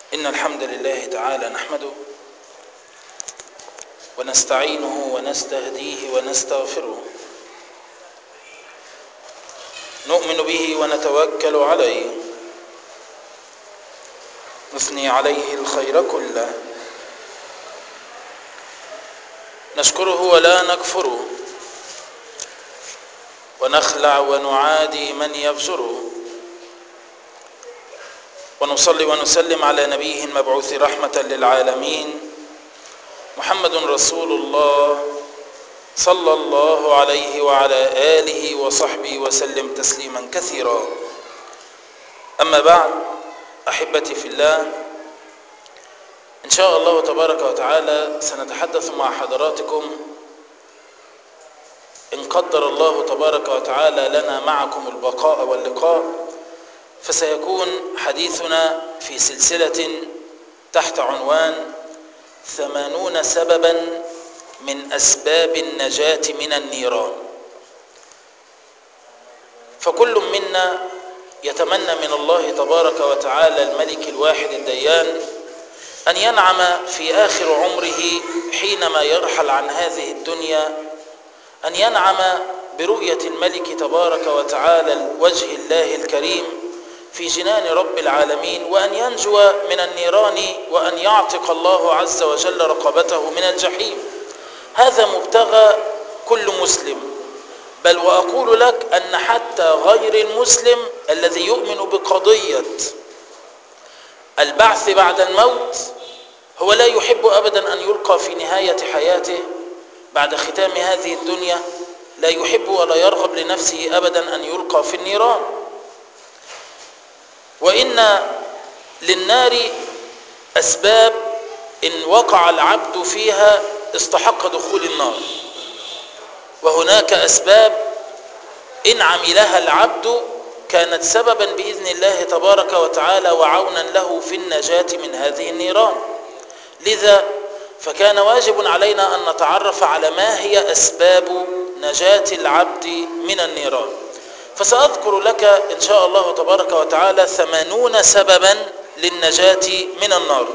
إن الحمد لله تعالى نحمده ونستعينه ونستهديه ونستغفره نؤمن به ونتوكل عليه نثني عليه الخير كله نشكره ولا نكفره ونخلع ونعادي من يفجره ونصلي ونسلم على نبيه المبعوث رحمة للعالمين محمد رسول الله صلى الله عليه وعلى آله وصحبه وسلم تسليما كثيرا أما بعد أحبتي في الله إن شاء الله تبارك وتعالى سنتحدث مع حضراتكم إن قدر الله تبارك وتعالى لنا معكم البقاء واللقاء فسيكون حديثنا في سلسلة تحت عنوان ثمانون سببا من أسباب النجاة من النيران فكل منا يتمنى من الله تبارك وتعالى الملك الواحد الديان أن ينعم في آخر عمره حينما يرحل عن هذه الدنيا أن ينعم برؤية الملك تبارك وتعالى وجه الله الكريم في جنان رب العالمين وأن ينجو من النيران وأن يعتق الله عز وجل رقبته من الجحيم هذا مبتغى كل مسلم بل وأقول لك أن حتى غير المسلم الذي يؤمن بقضية البعث بعد الموت هو لا يحب أبدا أن يلقى في نهاية حياته بعد ختام هذه الدنيا لا يحب ولا يرغب لنفسه أبدا أن يلقى في النيران وإن للنار أسباب إن وقع العبد فيها استحق دخول النار وهناك أسباب إن عملها العبد كانت سببا بإذن الله تبارك وتعالى وعونا له في النجاة من هذه النيران لذا فكان واجب علينا أن نتعرف على ما هي أسباب نجاة العبد من النيران فسأذكر لك إن شاء الله تبارك وتعالى ثمانون سببا للنجاة من النار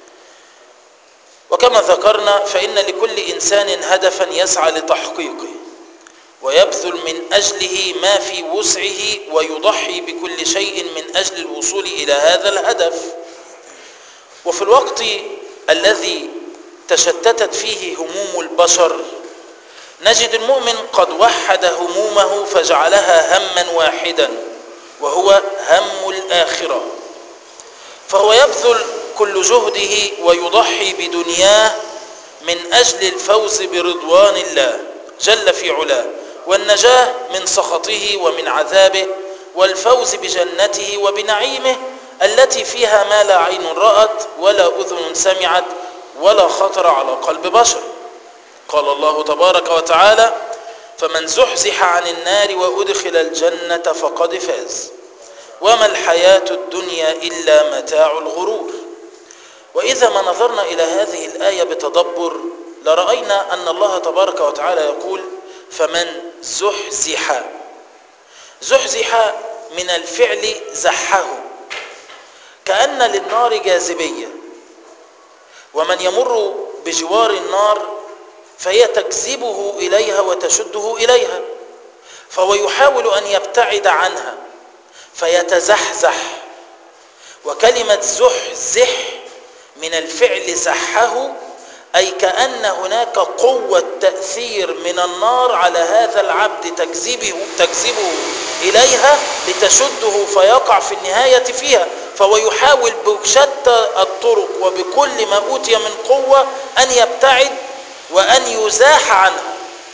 وكما ذكرنا فإن لكل إنسان هدفا يسعى لتحقيقه ويبذل من أجله ما في وسعه ويضحي بكل شيء من أجل الوصول إلى هذا الهدف وفي الوقت الذي تشتتت فيه هموم البشر نجد المؤمن قد وحد همومه فجعلها هما واحدا وهو هم الآخرة فهو يبذل كل جهده ويضحي بدنياه من أجل الفوز برضوان الله جل في علاه والنجاة من سخطه ومن عذابه والفوز بجنته وبنعيمه التي فيها ما لا عين رأت ولا أذن سمعت ولا خطر على قلب بشر قال الله تبارك وتعالى فمن زحزح عن النار وأدخل الجنة فقد فاز وما الحياة الدنيا إلا متاع الغرور وإذا ما نظرنا إلى هذه الآية بتدبر لرأينا أن الله تبارك وتعالى يقول فمن زحزح زحزح من الفعل زحه كأن للنار جاذبية ومن يمر بجوار النار فهي تجذبه إليها وتشده إليها فهو يحاول أن يبتعد عنها فيتزحزح وكلمة زحزح من الفعل زحه أي كأن هناك قوة تأثير من النار على هذا العبد تجذبه, تجذبه إليها لتشده فيقع في النهاية فيها فهو يحاول بشتى الطرق وبكل ما أوتي من قوة أن يبتعد وأن يزاح عنها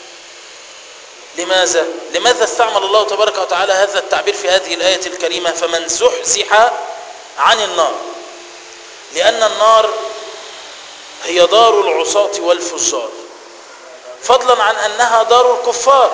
لماذا؟ لماذا استعمل الله تبارك وتعالى هذا التعبير في هذه الآية الكريمة فمن زحزح عن النار لأن النار هي دار العصاة والفجار فضلا عن أنها دار الكفار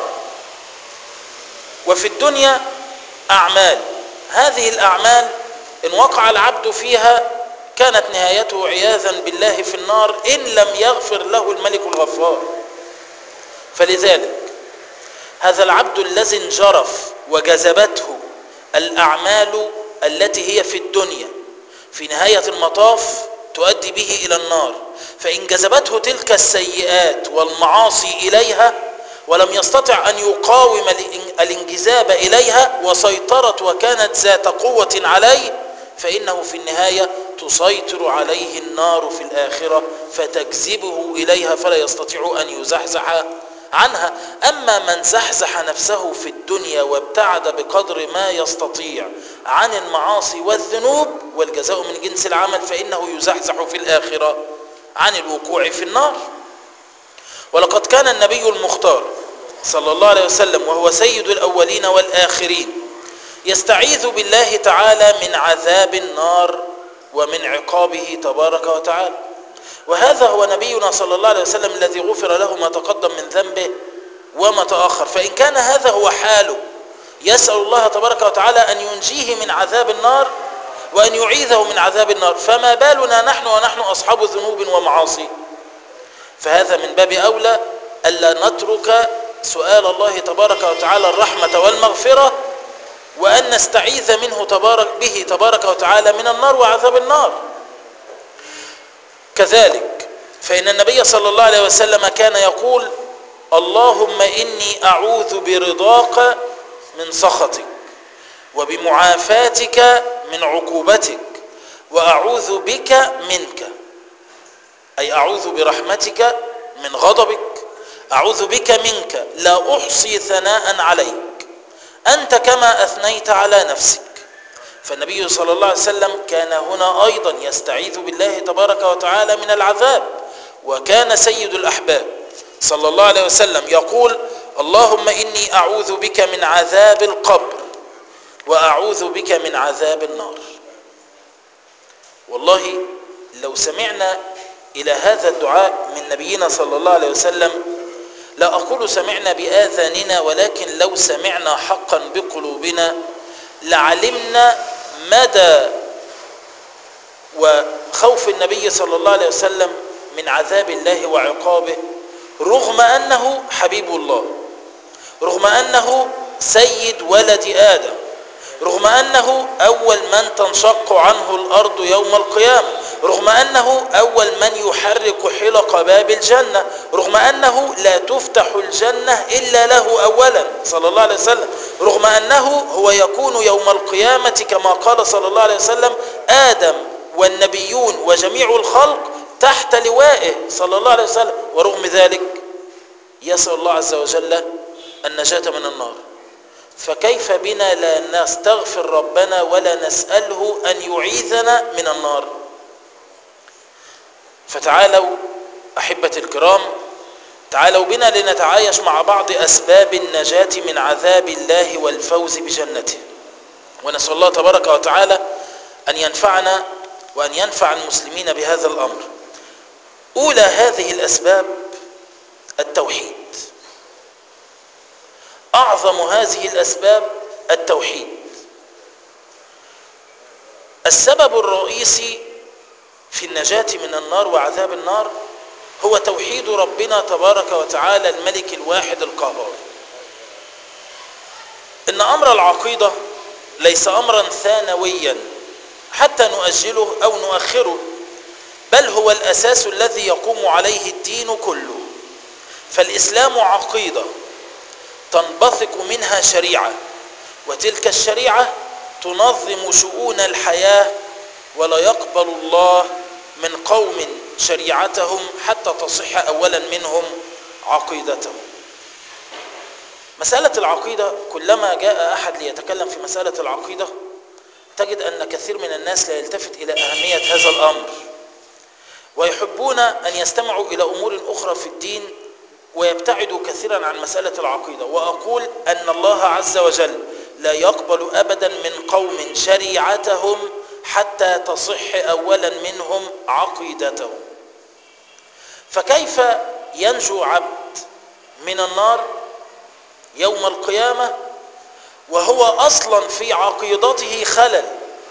وفي الدنيا أعمال هذه الأعمال إن وقع العبد فيها كانت نهايته عياذا بالله في النار إن لم يغفر له الملك الغفار فلذلك هذا العبد الذي انجرف وجذبته الأعمال التي هي في الدنيا في نهاية المطاف تؤدي به إلى النار فإن جذبته تلك السيئات والمعاصي إليها ولم يستطع أن يقاوم الانجذاب إليها وسيطرت وكانت ذات قوة عليه فإنه في النهاية تسيطر عليه النار في الآخرة فتجذبه إليها فلا يستطيع أن يزحزح عنها أما من زحزح نفسه في الدنيا وابتعد بقدر ما يستطيع عن المعاصي والذنوب والجزاء من جنس العمل فإنه يزحزح في الآخرة عن الوقوع في النار ولقد كان النبي المختار صلى الله عليه وسلم وهو سيد الأولين والآخرين يستعيذ بالله تعالى من عذاب النار ومن عقابه تبارك وتعالى وهذا هو نبينا صلى الله عليه وسلم الذي غفر له ما تقدم من ذنبه وما تأخر فإن كان هذا هو حاله يسأل الله تبارك وتعالى أن ينجيه من عذاب النار وأن يعيذه من عذاب النار فما بالنا نحن ونحن أصحاب ذنوب ومعاصي فهذا من باب أولى ألا نترك سؤال الله تبارك وتعالى الرحمة والمغفرة وأن نستعيذ منه تبارك به تبارك وتعالى من النار وعذاب النار كذلك فإن النبي صلى الله عليه وسلم كان يقول اللهم إني أعوذ برضاك من سخطك وبمعافاتك من عقوبتك وأعوذ بك منك أي أعوذ برحمتك من غضبك أعوذ بك منك لا أحصي ثناء عليك أنت كما أثنيت على نفسك فالنبي صلى الله عليه وسلم كان هنا أيضا يستعيذ بالله تبارك وتعالى من العذاب وكان سيد الأحباب صلى الله عليه وسلم يقول اللهم إني أعوذ بك من عذاب القبر وأعوذ بك من عذاب النار والله لو سمعنا إلى هذا الدعاء من نبينا صلى الله عليه وسلم لا أقول سمعنا بآذاننا ولكن لو سمعنا حقا بقلوبنا لعلمنا مدى وخوف النبي صلى الله عليه وسلم من عذاب الله وعقابه رغم أنه حبيب الله رغم أنه سيد ولد آدم رغم أنه أول من تنشق عنه الأرض يوم القيامة رغم أنه أول من يحرك حلق باب الجنة رغم أنه لا تفتح الجنة إلا له أولا صلى الله عليه وسلم رغم أنه هو يكون يوم القيامة كما قال صلى الله عليه وسلم آدم والنبيون وجميع الخلق تحت لوائه صلى الله عليه وسلم ورغم ذلك يسأل الله عز وجل النجاة من النار فكيف بنا لا نستغفر ربنا ولا نسأله أن يعيذنا من النار فتعالوا أحبة الكرام تعالوا بنا لنتعايش مع بعض أسباب النجاة من عذاب الله والفوز بجنته ونسأل الله تبارك وتعالى أن ينفعنا وأن ينفع المسلمين بهذا الأمر أولى هذه الأسباب التوحيد أعظم هذه الأسباب التوحيد السبب الرئيسي في النجاة من النار وعذاب النار هو توحيد ربنا تبارك وتعالى الملك الواحد القهار إن أمر العقيدة ليس أمرا ثانويا حتى نؤجله أو نؤخره بل هو الأساس الذي يقوم عليه الدين كله فالإسلام عقيدة تنبثق منها شريعة وتلك الشريعة تنظم شؤون الحياة ولا يقبل الله من قوم شريعتهم حتى تصح أولا منهم عقيدتهم مسألة العقيدة كلما جاء أحد ليتكلم في مسألة العقيدة تجد أن كثير من الناس لا يلتفت إلى أهمية هذا الأمر ويحبون أن يستمعوا إلى أمور أخرى في الدين ويبتعدوا كثيرا عن مسألة العقيدة وأقول أن الله عز وجل لا يقبل أبدا من قوم شريعتهم حتى تصح أولا منهم عقيدتهم فكيف ينجو عبد من النار يوم القيامة وهو أصلا في عقيدته خلل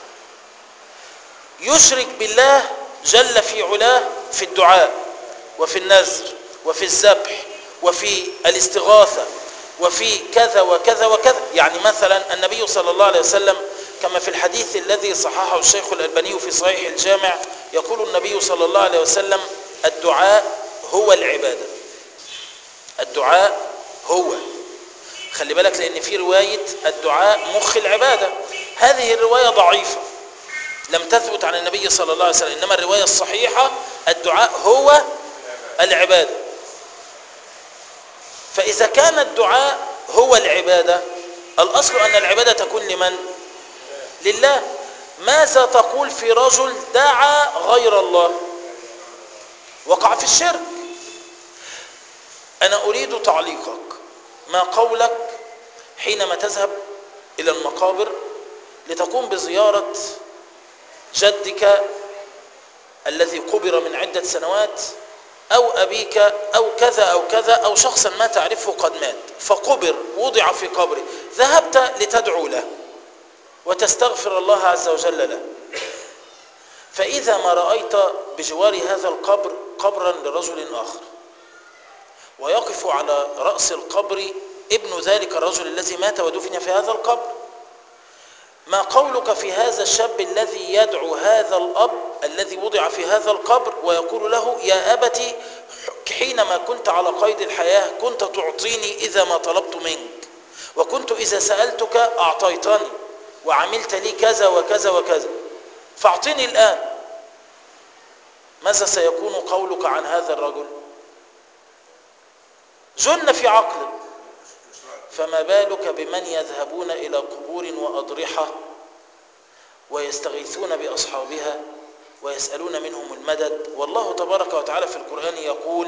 يشرك بالله جل في علاه في الدعاء وفي النذر وفي الذبح وفي الاستغاثة وفي كذا وكذا وكذا يعني مثلا النبي صلى الله عليه وسلم كما في الحديث الذي صححه الشيخ الألباني في صحيح الجامع يقول النبي صلى الله عليه وسلم الدعاء هو العبادة الدعاء هو خلي بالك لأن في رواية الدعاء مخ العبادة هذه الرواية ضعيفة لم تثبت عن النبي صلى الله عليه وسلم إنما الرواية الصحيحة الدعاء هو العبادة فإذا كان الدعاء هو العبادة الأصل أن العبادة تكون لمن؟ لله ماذا تقول في رجل دعا غير الله وقع في الشرك أنا أريد تعليقك ما قولك حينما تذهب إلى المقابر لتقوم بزيارة جدك الذي قبر من عدة سنوات أو أبيك أو كذا أو كذا أو شخصا ما تعرفه قد مات فقبر وضع في قبره ذهبت لتدعو له وتستغفر الله عز وجل له فإذا ما رأيت بجوار هذا القبر قبرا لرجل آخر ويقف على رأس القبر ابن ذلك الرجل الذي مات ودفن في هذا القبر ما قولك في هذا الشاب الذي يدعو هذا الأب الذي وضع في هذا القبر ويقول له يا أبتي حينما كنت على قيد الحياة كنت تعطيني إذا ما طلبت منك وكنت إذا سألتك أعطيتني وعملت لي كذا وكذا وكذا فاعطني الآن ماذا سيكون قولك عن هذا الرجل جن في عقله فما بالك بمن يذهبون إلى قبور وأضرحة ويستغيثون بأصحابها ويسألون منهم المدد والله تبارك وتعالى في القرآن يقول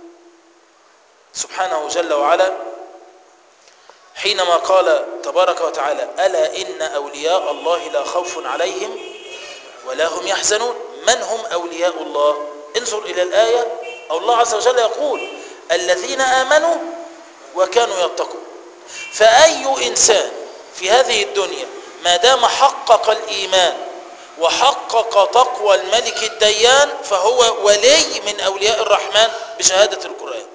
سبحانه جل وعلا حينما قال تبارك وتعالى ألا إن أولياء الله لا خوف عليهم ولا هم يحزنون من هم أولياء الله انظر إلى الآية أو الله عز وجل يقول الذين آمنوا وكانوا يتقون فأي إنسان في هذه الدنيا ما دام حقق الإيمان وحقق تقوى الملك الديان فهو ولي من أولياء الرحمن بشهادة القرآن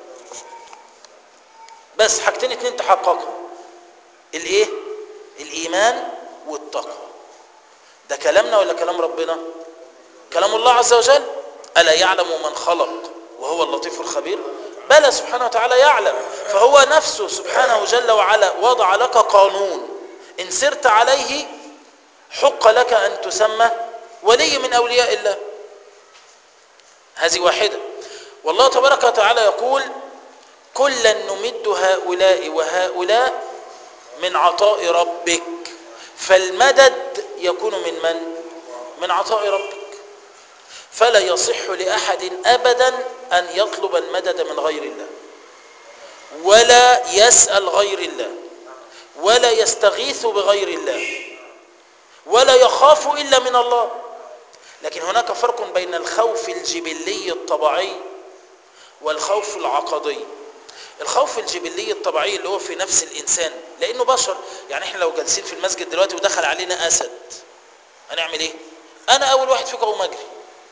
بس حاجتين اتنين تحققهم الايه الايمان والتقوى ده كلامنا ولا كلام ربنا كلام الله عز وجل الا يعلم من خلق وهو اللطيف الخبير بلى سبحانه وتعالى يعلم فهو نفسه سبحانه جل وعلا وضع لك قانون ان سرت عليه حق لك ان تسمى ولي من اولياء الله هذه واحده والله تبارك وتعالى يقول كلا نمد هؤلاء وهؤلاء من عطاء ربك فالمدد يكون من من من عطاء ربك فلا يصح لأحد أبدا أن يطلب المدد من غير الله ولا يسأل غير الله ولا يستغيث بغير الله ولا يخاف إلا من الله لكن هناك فرق بين الخوف الجبلي الطبيعي والخوف العقدي الخوف الجبلي الطبيعي اللي هو في نفس الإنسان لأنه بشر يعني احنا لو جالسين في المسجد دلوقتي ودخل علينا أسد هنعمل ايه أنا أول واحد فيكم أقوم أجري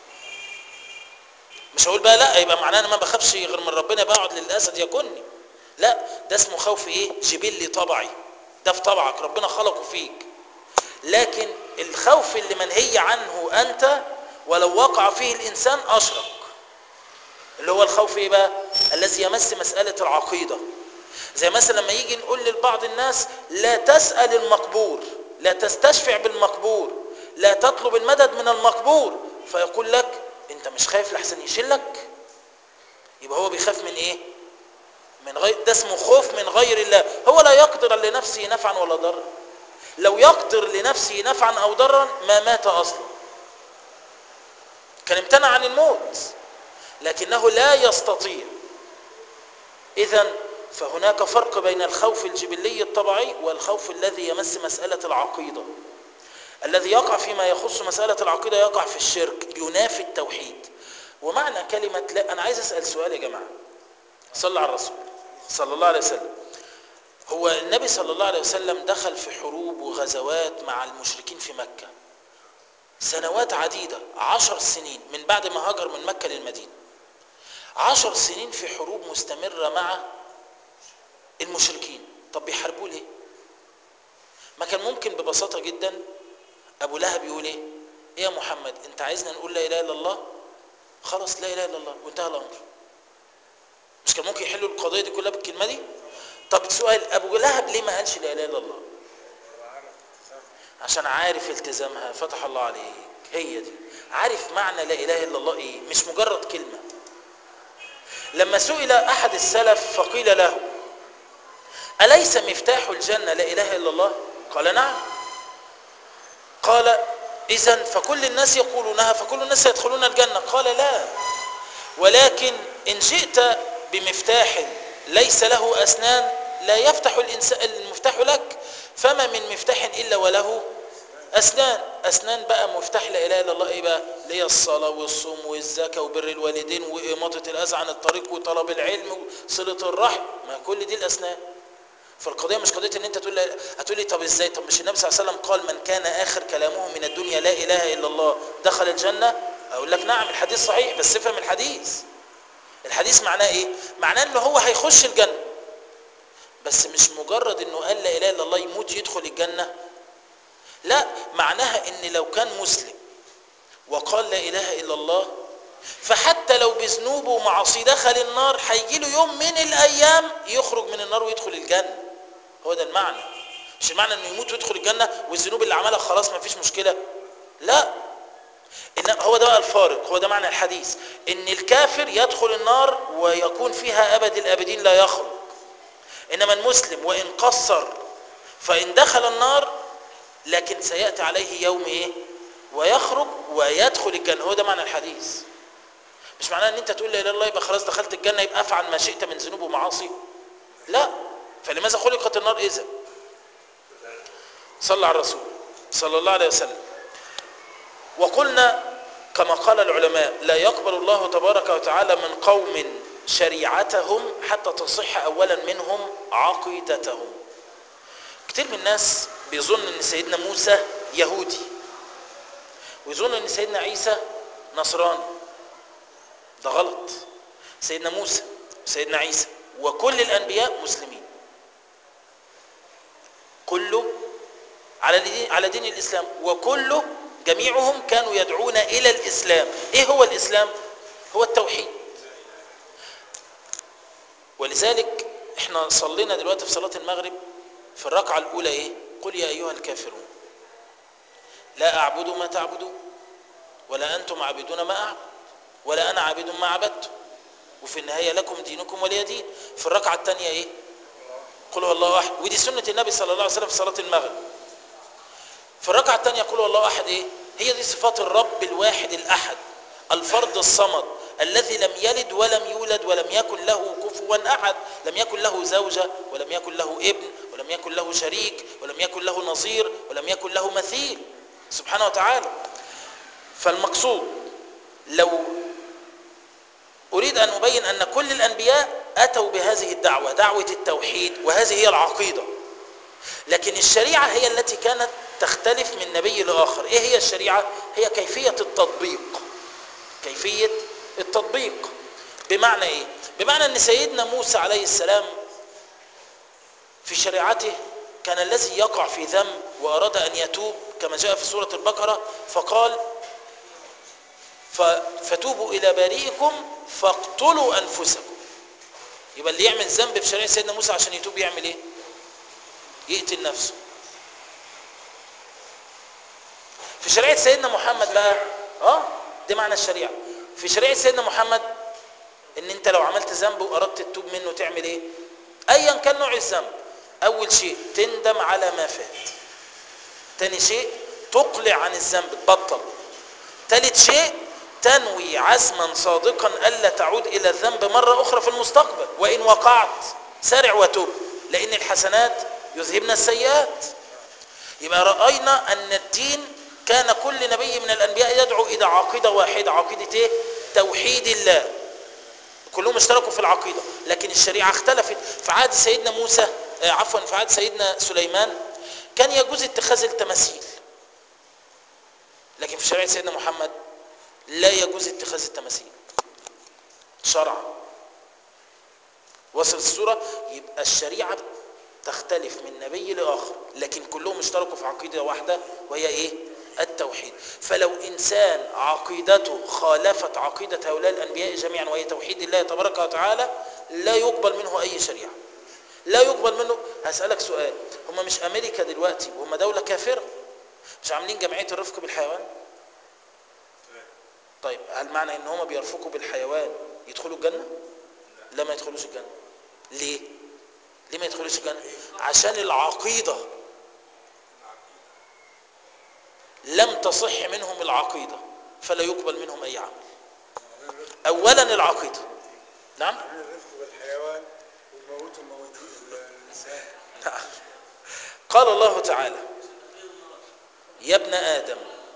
مش هقول بقى لا يبقى معناه انا ما بخافش غير من ربنا بقعد للاسد يكني لا ده اسمه خوف ايه جبلي طبعي ده في طبعك ربنا خلقه فيك لكن الخوف اللي منهي عنه انت ولو وقع فيه الانسان اشرك اللي هو الخوف ايه بقى الذي يمس مساله العقيده زي مثلا لما يجي نقول لبعض الناس لا تسال المقبور لا تستشفع بالمقبور لا تطلب المدد من المقبور فيقول لك انت مش خايف لحسن يشلك يبقى هو بيخاف من ايه من غير ده اسمه خوف من غير الله هو لا يقدر لنفسه نفعا ولا ضرا لو يقدر لنفسه نفعا او ضرا ما مات اصلا كان امتنع عن الموت لكنه لا يستطيع اذا فهناك فرق بين الخوف الجبلي الطبيعي والخوف الذي يمس مسألة العقيدة الذي يقع فيما يخص مسألة العقيدة يقع في الشرك ينافي التوحيد ومعنى كلمة لا أنا عايز أسأل سؤال يا جماعة صلى على الرسول صلى الله عليه وسلم هو النبي صلى الله عليه وسلم دخل في حروب وغزوات مع المشركين في مكة سنوات عديدة عشر سنين من بعد ما هاجر من مكة للمدينة عشر سنين في حروب مستمرة مع المشركين طب بيحاربوه ليه ما كان ممكن ببساطة جدا ابو لهب يقول ايه ايه يا محمد انت عايزنا نقول لا اله الا الله خلاص لا اله الا الله وانتهى الامر مش كان ممكن يحلوا القضيه دي كلها بالكلمه دي طب سؤال ابو لهب ليه ما قالش لا اله الا الله عشان عارف التزامها فتح الله عليك هي دي عارف معنى لا اله الا الله ايه مش مجرد كلمه لما سئل احد السلف فقيل له اليس مفتاح الجنه لا اله الا الله قال نعم قال اذا فكل الناس يقولونها فكل الناس يدخلون الجنه قال لا ولكن ان جئت بمفتاح ليس له اسنان لا يفتح الانسان المفتاح لك فما من مفتاح الا وله اسنان اسنان بقى مفتاح لا اله الا الله ايه بقى اللي هي الصلاه والصوم والزكاه وبر الوالدين واماطه الاذى عن الطريق وطلب العلم وصله الرحم ما كل دي الاسنان فالقضيه مش قضيه ان انت تقول لي هتقول لي طب ازاي طب مش النبي صلى الله عليه وسلم قال من كان اخر كلامه من الدنيا لا اله الا الله دخل الجنه اقول لك نعم الحديث صحيح بس افهم الحديث الحديث معناه ايه معناه ان هو هيخش الجنه بس مش مجرد انه قال لا اله الا الله يموت يدخل الجنه لا معناها ان لو كان مسلم وقال لا اله الا الله فحتى لو بذنوبه ومعاصيه دخل النار هيجي له يوم من الايام يخرج من النار ويدخل الجنه هو ده المعنى مش المعنى انه يموت ويدخل الجنه والذنوب اللي عملها خلاص ما فيش مشكله لا إن هو ده بقى الفارق هو ده معنى الحديث ان الكافر يدخل النار ويكون فيها ابد الابدين لا يخرج انما المسلم وان قصر فان دخل النار لكن سياتي عليه يوم ايه ويخرج ويدخل الجنه هو ده معنى الحديث مش معناه ان انت تقول لا اله الا الله يبقى خلاص دخلت الجنه يبقى افعل ما شئت من ذنوب ومعاصي لا فلماذا خلقت النار اذا صلى على الرسول صلى الله عليه وسلم وقلنا كما قال العلماء لا يقبل الله تبارك وتعالى من قوم شريعتهم حتى تصح اولا منهم عقيدتهم كتير من الناس بيظن ان سيدنا موسى يهودي ويظن ان سيدنا عيسى نصراني ده غلط سيدنا موسى وسيدنا عيسى وكل الانبياء مسلمين كله على دين على دين الاسلام وكله جميعهم كانوا يدعون الى الاسلام ايه هو الاسلام هو التوحيد ولذلك احنا صلينا دلوقتي في صلاه المغرب في الركعه الاولى ايه قل يا ايها الكافرون لا اعبد ما تعبدون ولا انتم عابدون ما اعبد ولا انا عابد ما عبدتم وفي النهايه لكم دينكم ولي دين في الركعه الثانيه ايه قل هو الله احد ودي سنه النبي صلى الله عليه وسلم في صلاه المغرب في الركعه الثانيه قل هو الله احد ايه هي دي صفات الرب الواحد الاحد الفرد الصمد الذي لم يلد ولم يولد ولم يكن له كفوا احد لم يكن له زوجه ولم يكن له ابن ولم يكن له شريك ولم يكن له نظير ولم يكن له مثيل سبحانه وتعالى فالمقصود لو أريد أن أبين أن كل الأنبياء أتوا بهذه الدعوة دعوة التوحيد وهذه هي العقيدة لكن الشريعة هي التي كانت تختلف من نبي لآخر إيه هي الشريعة؟ هي كيفية التطبيق كيفية التطبيق بمعنى إيه؟ بمعنى أن سيدنا موسى عليه السلام في شريعته كان الذي يقع في ذنب وأراد أن يتوب كما جاء في سورة البقرة فقال فتوبوا إلى بارئكم فاقتلوا أنفسكم يبقى اللي يعمل ذنب في شريعة سيدنا موسى عشان يتوب يعمل إيه؟ يقتل نفسه في شريعة سيدنا محمد بقى اه ده معنى الشريعة في شريعة سيدنا محمد ان انت لو عملت ذنب واردت تتوب منه تعمل ايه ايا كان نوع الذنب اول شيء تندم على ما فات تاني شيء تقلع عن الذنب تبطل ثالث شيء تنوي عزما صادقا الا تعود الى الذنب مره اخرى في المستقبل وان وقعت سارع وتوب لان الحسنات يذهبن السيئات يبقى راينا ان الدين كان كل نبي من الانبياء يدعو الى عقيده واحده عقيده ايه توحيد الله كلهم اشتركوا في العقيده لكن الشريعه اختلفت في عهد سيدنا موسى آه عفوا في عهد سيدنا سليمان كان يجوز اتخاذ التماثيل لكن في شريعه سيدنا محمد لا يجوز اتخاذ التماثيل شرعا وصل الصوره يبقى الشريعه تختلف من نبي لاخر لكن كلهم اشتركوا في عقيده واحده وهي ايه التوحيد فلو إنسان عقيدته خالفت عقيدة هؤلاء الأنبياء جميعا وهي توحيد الله تبارك وتعالى لا يقبل منه أي شريعة لا يقبل منه هسألك سؤال هم مش أمريكا دلوقتي وهم دولة كافرة مش عاملين جمعية الرفق بالحيوان طيب هل معنى ان هم بيرفقوا بالحيوان يدخلوا الجنة لا ما يدخلوش الجنة ليه ليه ما يدخلوش الجنة عشان العقيدة لم تصح منهم العقيدة فلا يقبل منهم أي عمل أولا العقيدة نعم عن الرفق بالحيوان ويموتوا الموتين الانسان نعم. قال الله تعالى يا ابن آدم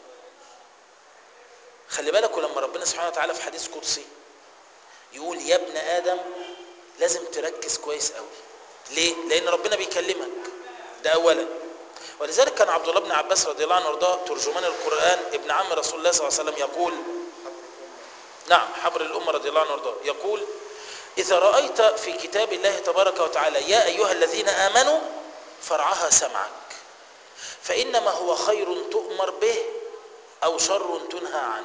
خلي بالك لما ربنا سبحانه وتعالى في حديث قدسي يقول يا ابن آدم لازم تركز كويس قوي ليه؟ لأن ربنا بيكلمك ده أولا ولذلك كان عبد الله بن عباس رضي الله عنه وارضاه ترجمان القرآن ابن عم رسول الله صلى الله عليه وسلم يقول نعم حبر الأمة رضي الله عنه وارضاه يقول إذا رأيت في كتاب الله تبارك وتعالى يا أيها الذين آمنوا فرعها سمعك فإنما هو خير تؤمر به أو شر تنهى عنه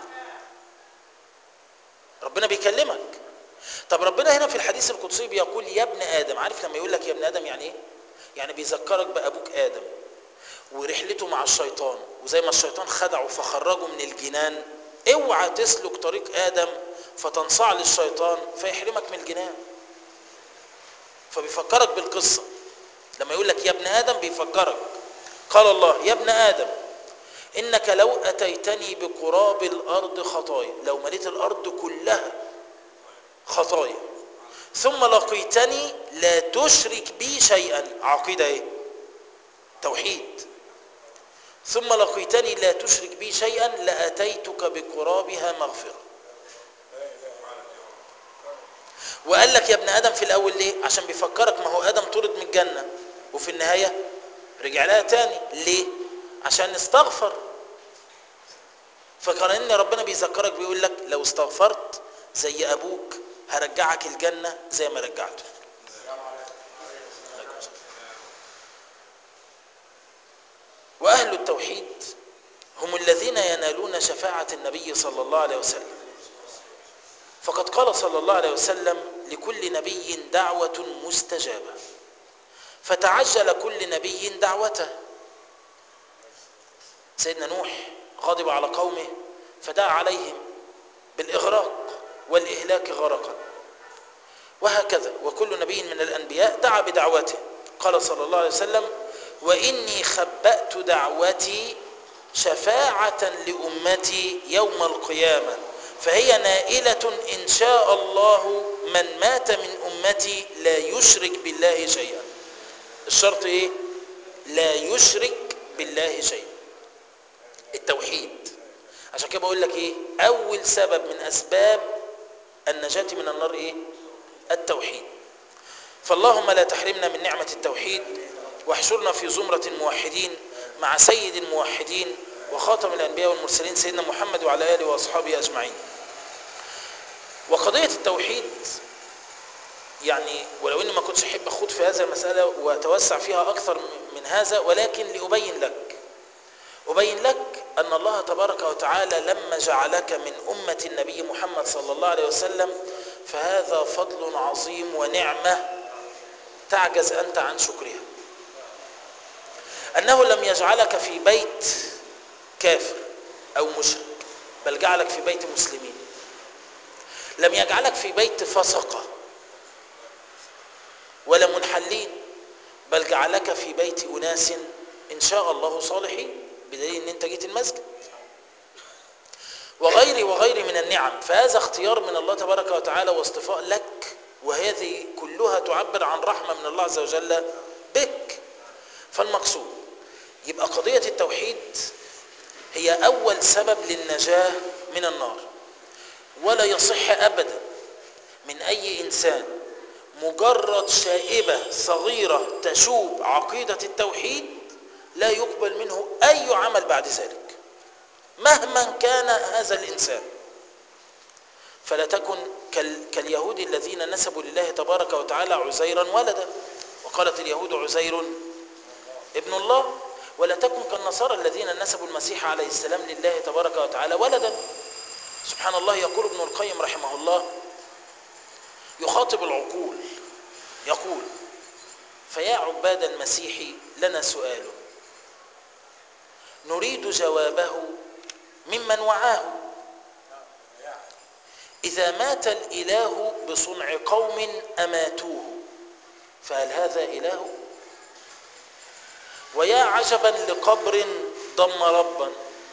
ربنا بيكلمك طب ربنا هنا في الحديث القدسي بيقول يا ابن آدم عارف لما يقول لك يا ابن آدم يعني إيه؟ يعني بيذكرك بأبوك آدم ورحلته مع الشيطان وزي ما الشيطان خدعه فخرجه من الجنان اوعى تسلك طريق آدم فتنصاع للشيطان فيحرمك من الجنان فبيفكرك بالقصة لما يقول لك يا ابن آدم بيفكرك قال الله يا ابن آدم إنك لو أتيتني بقراب الأرض خطايا لو مليت الأرض كلها خطايا ثم لقيتني لا تشرك بي شيئا عقيدة ايه توحيد ثم لقيتني لا تشرك بي شيئا لأتيتك بقرابها مغفرة وقال لك يا ابن آدم في الأول ليه عشان بيفكرك ما هو آدم طرد من الجنة وفي النهاية رجع لها تاني ليه عشان استغفر فكان ان ربنا بيذكرك بيقول لك لو استغفرت زي ابوك هرجعك الجنة زي ما رجعته عليكم السلام. واهل التوحيد هم الذين ينالون شفاعة النبي صلى الله عليه وسلم فقد قال صلى الله عليه وسلم لكل نبي دعوة مستجابة فتعجل كل نبي دعوته سيدنا نوح غضب على قومه فدعا عليهم بالإغراق والإهلاك غرقا وهكذا وكل نبي من الأنبياء دعا بدعوته قال صلى الله عليه وسلم وإني خبأت دعوتي شفاعة لأمتي يوم القيامة فهي نائلة إن شاء الله من مات من أمتي لا يشرك بالله شيئا الشرط إيه؟ لا يشرك بالله شيئا التوحيد عشان كده بقول لك ايه اول سبب من اسباب النجاة من النار ايه التوحيد فاللهم لا تحرمنا من نعمة التوحيد واحشرنا في زمرة الموحدين مع سيد الموحدين وخاتم الانبياء والمرسلين سيدنا محمد وعلى اله واصحابه اجمعين وقضية التوحيد يعني ولو اني ما كنتش احب اخوض في هذه المسألة واتوسع فيها اكثر من هذا ولكن لابين لك أبين لك أن الله تبارك وتعالى لما جعلك من أمة النبي محمد صلى الله عليه وسلم فهذا فضل عظيم ونعمة تعجز أنت عن شكرها أنه لم يجعلك في بيت كافر أو مشرك بل جعلك في بيت مسلمين لم يجعلك في بيت فسقة ولا منحلين بل جعلك في بيت أناس إن شاء الله صالحين بدليل ان انت جيت المسجد وغيري وغيري من النعم فهذا اختيار من الله تبارك وتعالى واصطفاء لك وهذه كلها تعبر عن رحمة من الله عز وجل بك فالمقصود يبقى قضية التوحيد هي أول سبب للنجاة من النار ولا يصح أبدا من أي إنسان مجرد شائبة صغيرة تشوب عقيدة التوحيد لا يقبل منه أي عمل بعد ذلك مهما كان هذا الإنسان فلا تكن كاليهود الذين نسبوا لله تبارك وتعالى عزيرا ولدا وقالت اليهود عزير ابن الله ولا تكن كالنصارى الذين نسبوا المسيح عليه السلام لله تبارك وتعالى ولدا سبحان الله يقول ابن القيم رحمه الله يخاطب العقول يقول فيا عباد المسيح لنا سؤال نريد جوابه ممن وعاه إذا مات الإله بصنع قوم أماتوه فهل هذا إله؟ ويا عجبا لقبر ضم ربا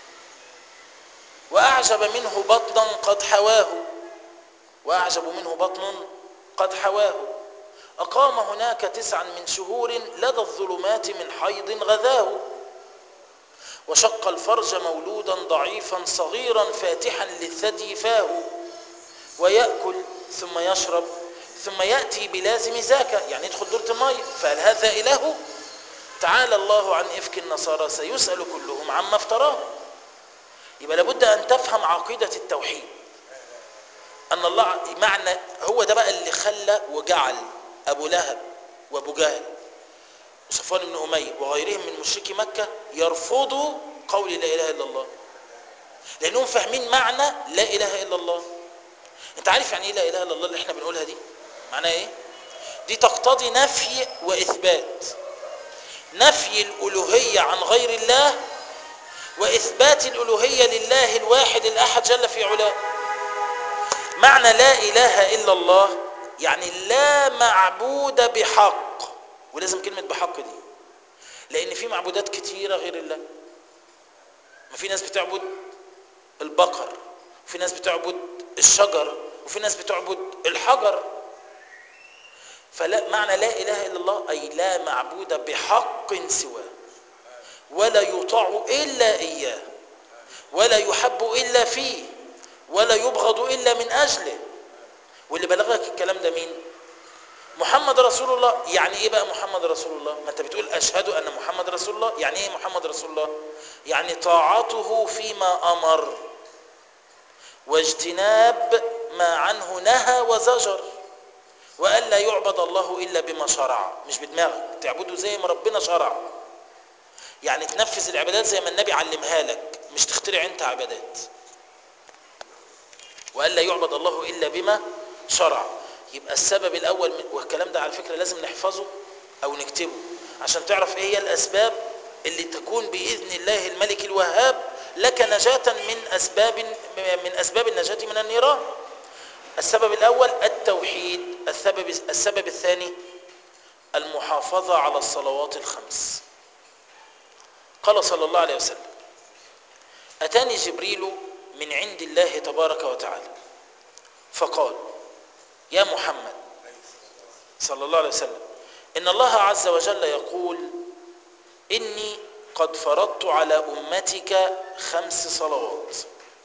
وأعجب منه بطنا قد حواه وأعجب منه بطن قد حواه أقام هناك تسعا من شهور لدى الظلمات من حيض غذاه وشق الفرج مولودا ضعيفا صغيرا فاتحا للثدي فاه ويأكل ثم يشرب ثم يأتي بلازم ذاك يعني يدخل دورة الماء فهل هذا إله؟ تعالى الله عن إفك النصارى سيسأل كلهم عما افتراه يبقى لابد أن تفهم عقيدة التوحيد أن الله معنى هو ده بقى اللي خلى وجعل أبو لهب وأبو جهل وصفوان بن أمية وغيرهم من مشركي مكة يرفضوا قول لا إله إلا الله لأنهم فاهمين معنى لا إله إلا الله أنت عارف يعني إيه لا إله إلا الله اللي إحنا بنقولها دي معناها إيه دي تقتضي نفي وإثبات نفي الألوهية عن غير الله وإثبات الألوهية لله الواحد الأحد جل في علاه معنى لا إله إلا الله يعني لا معبود بحق ولازم كلمة بحق دي لأن في معبودات كتيرة غير الله ما في ناس بتعبد البقر وفي ناس بتعبد الشجر وفي ناس بتعبد الحجر فلا معنى لا إله إلا الله أي لا معبود بحق سواه ولا يطاع إلا إياه ولا يحب إلا فيه ولا يبغض إلا من أجله واللي بلغك الكلام ده مين محمد رسول الله يعني ايه بقى محمد رسول الله ما انت بتقول اشهد ان محمد رسول الله يعني ايه محمد رسول الله يعني طاعته فيما امر واجتناب ما عنه نهى وزجر والا يعبد الله الا بما شرع مش بدماغك تعبده زي ما ربنا شرع يعني تنفذ العبادات زي ما النبي علمها لك مش تخترع انت عبادات والا يعبد الله الا بما شرع يبقى السبب الاول من والكلام ده على فكره لازم نحفظه او نكتبه عشان تعرف ايه هي الاسباب اللي تكون باذن الله الملك الوهاب لك نجاة من اسباب من اسباب النجاة من النيران السبب الاول التوحيد السبب السبب الثاني المحافظة على الصلوات الخمس قال صلى الله عليه وسلم أتاني جبريل من عند الله تبارك وتعالى فقال يا محمد صلى الله عليه وسلم إن الله عز وجل يقول إني قد فرضت على أمتك خمس صلوات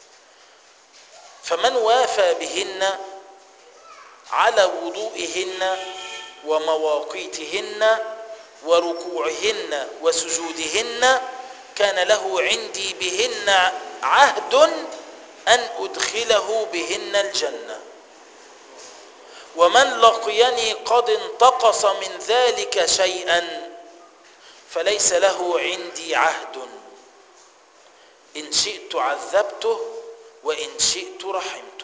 فمن وافى بهن على وضوئهن ومواقيتهن وركوعهن وسجودهن كان له عندي بهن عهد أن أدخله بهن الجنة ومن لقيني قد انتقص من ذلك شيئا فليس له عندي عهد إن شئت عذبته وإن شئت رحمته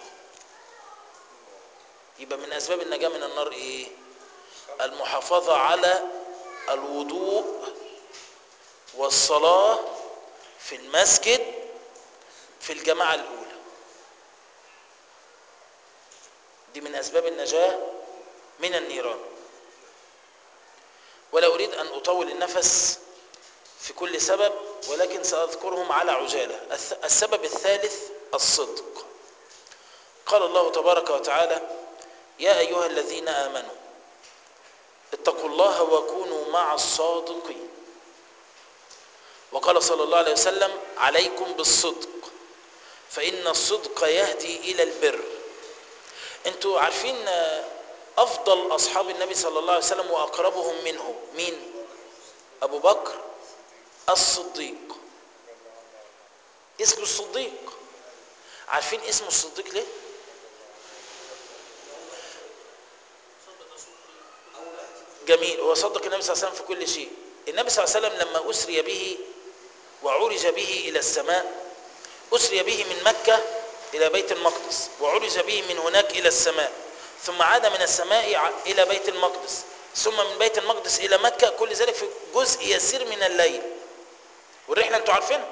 يبقى من أسباب النجاة من النار إيه المحافظة على الوضوء والصلاة في المسجد في الجماعة الأولى دي من أسباب النجاة من النيران ولا أريد أن أطول النفس في كل سبب ولكن سأذكرهم على عجالة السبب الثالث الصدق قال الله تبارك وتعالى يا أيها الذين آمنوا اتقوا الله وكونوا مع الصادقين وقال صلى الله عليه وسلم عليكم بالصدق فإن الصدق يهدي إلى البر انتوا عارفين أفضل أصحاب النبي صلى الله عليه وسلم وأقربهم منه مين أبو بكر الصديق اسمه الصديق عارفين اسمه الصديق ليه جميل هو صدق النبي صلى الله عليه وسلم في كل شيء النبي صلى الله عليه وسلم لما أسري به وعرج به إلى السماء أسري به من مكة إلى بيت المقدس وعرج به من هناك إلى السماء ثم عاد من السماء ع- إلى بيت المقدس ثم من بيت المقدس إلى مكة كل ذلك في جزء يسير من الليل والرحلة أنتوا عارفينها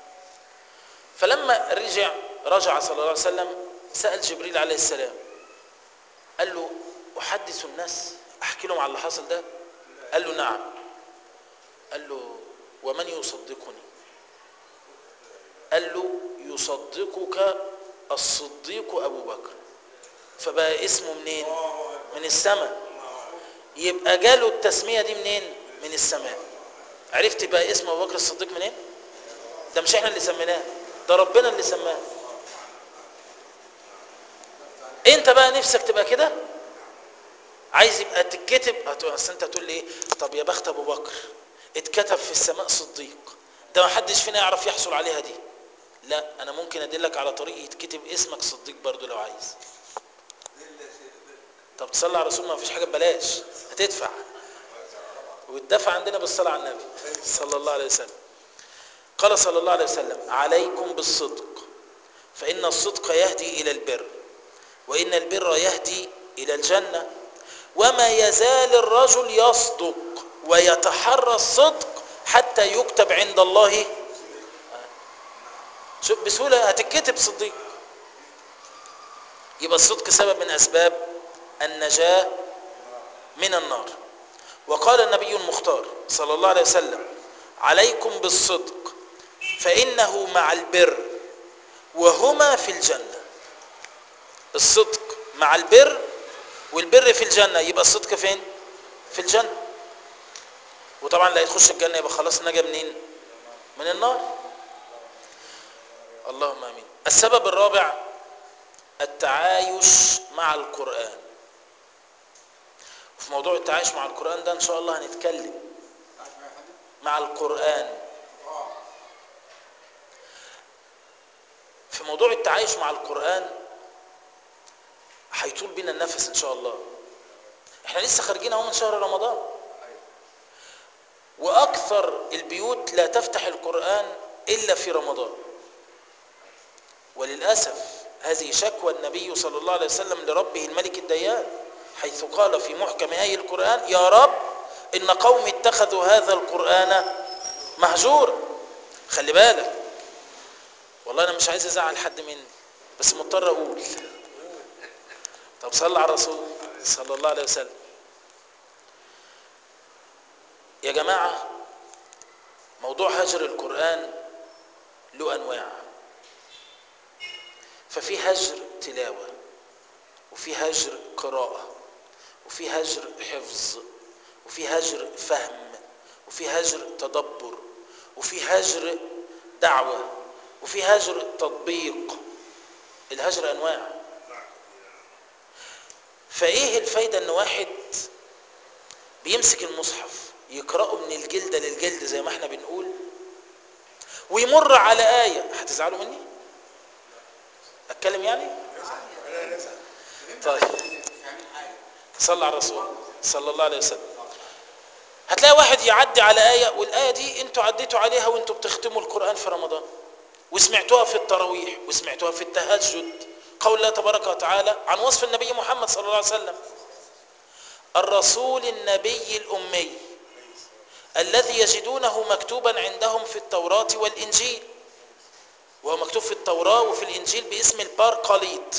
فلما رجع رجع صلى الله عليه وسلم سأل جبريل عليه السلام قال له أحدث الناس أحكي لهم على اللي حصل ده قال له نعم قال له ومن يصدقني قال له يصدقك الصديق أبو بكر فبقى اسمه منين من السماء يبقى جاله التسمية دي منين من السماء عرفت بقى اسم أبو بكر الصديق منين ده مش احنا اللي سميناه ده ربنا اللي سماه انت بقى نفسك تبقى كده عايز يبقى تتكتب هتقول اصل انت تقول لي ايه طب يا بخت ابو بكر اتكتب في السماء صديق ده ما حدش فينا يعرف يحصل عليها دي لا انا ممكن ادلك على طريق يتكتب اسمك صديق برضو لو عايز طب تصلي على الرسول ما فيش حاجه ببلاش هتدفع والدفع عندنا بالصلاه على النبي صلى الله عليه وسلم قال صلى الله عليه وسلم عليكم بالصدق فإن الصدق يهدي إلى البر وإن البر يهدي إلى الجنة وما يزال الرجل يصدق ويتحرى الصدق حتى يكتب عند الله شوف بسهولة هتتكتب صديق يبقى الصدق سبب من أسباب النجاة من النار وقال النبي المختار صلى الله عليه وسلم عليكم بالصدق فإنه مع البر وهما في الجنة الصدق مع البر والبر في الجنة يبقى الصدق فين في الجنة وطبعا لا يخش الجنة يبقى خلاص نجا منين من النار اللهم امين السبب الرابع التعايش مع القرآن في موضوع التعايش مع القرآن ده ان شاء الله هنتكلم مع القرآن في موضوع التعايش مع القرآن هيطول بينا النفس ان شاء الله احنا لسه خارجين اهو من شهر رمضان واكثر البيوت لا تفتح القرآن الا في رمضان وللأسف هذه شكوى النبي صلى الله عليه وسلم لربه الملك الديان حيث قال في محكم آي القرآن يا رب إن قوم اتخذوا هذا القرآن مهجورا خلي بالك والله أنا مش عايز أزعل حد مني بس مضطر أقول طب صلى على الرسول صلى الله عليه وسلم يا جماعة موضوع هجر القرآن له أنواع ففي هجر تلاوة وفي هجر قراءة وفي هجر حفظ وفي هجر فهم وفي هجر تدبر وفي هجر دعوة وفي هجر تطبيق الهجر أنواع فإيه الفايدة أن واحد بيمسك المصحف يقرأه من الجلدة للجلد زي ما احنا بنقول ويمر على آية هتزعلوا مني؟ أتكلم يعني؟ طيب صلى على الرسول صلى الله عليه وسلم هتلاقي واحد يعدي على آية والآية دي انتوا عديتوا عليها وانتوا بتختموا القرآن في رمضان وسمعتوها في التراويح وسمعتوها في التهجد قول الله تبارك وتعالى عن وصف النبي محمد صلى الله عليه وسلم الرسول النبي الأمي الذي يجدونه مكتوبا عندهم في التوراة والإنجيل وهو مكتوب في التوراة وفي الإنجيل باسم البرقليط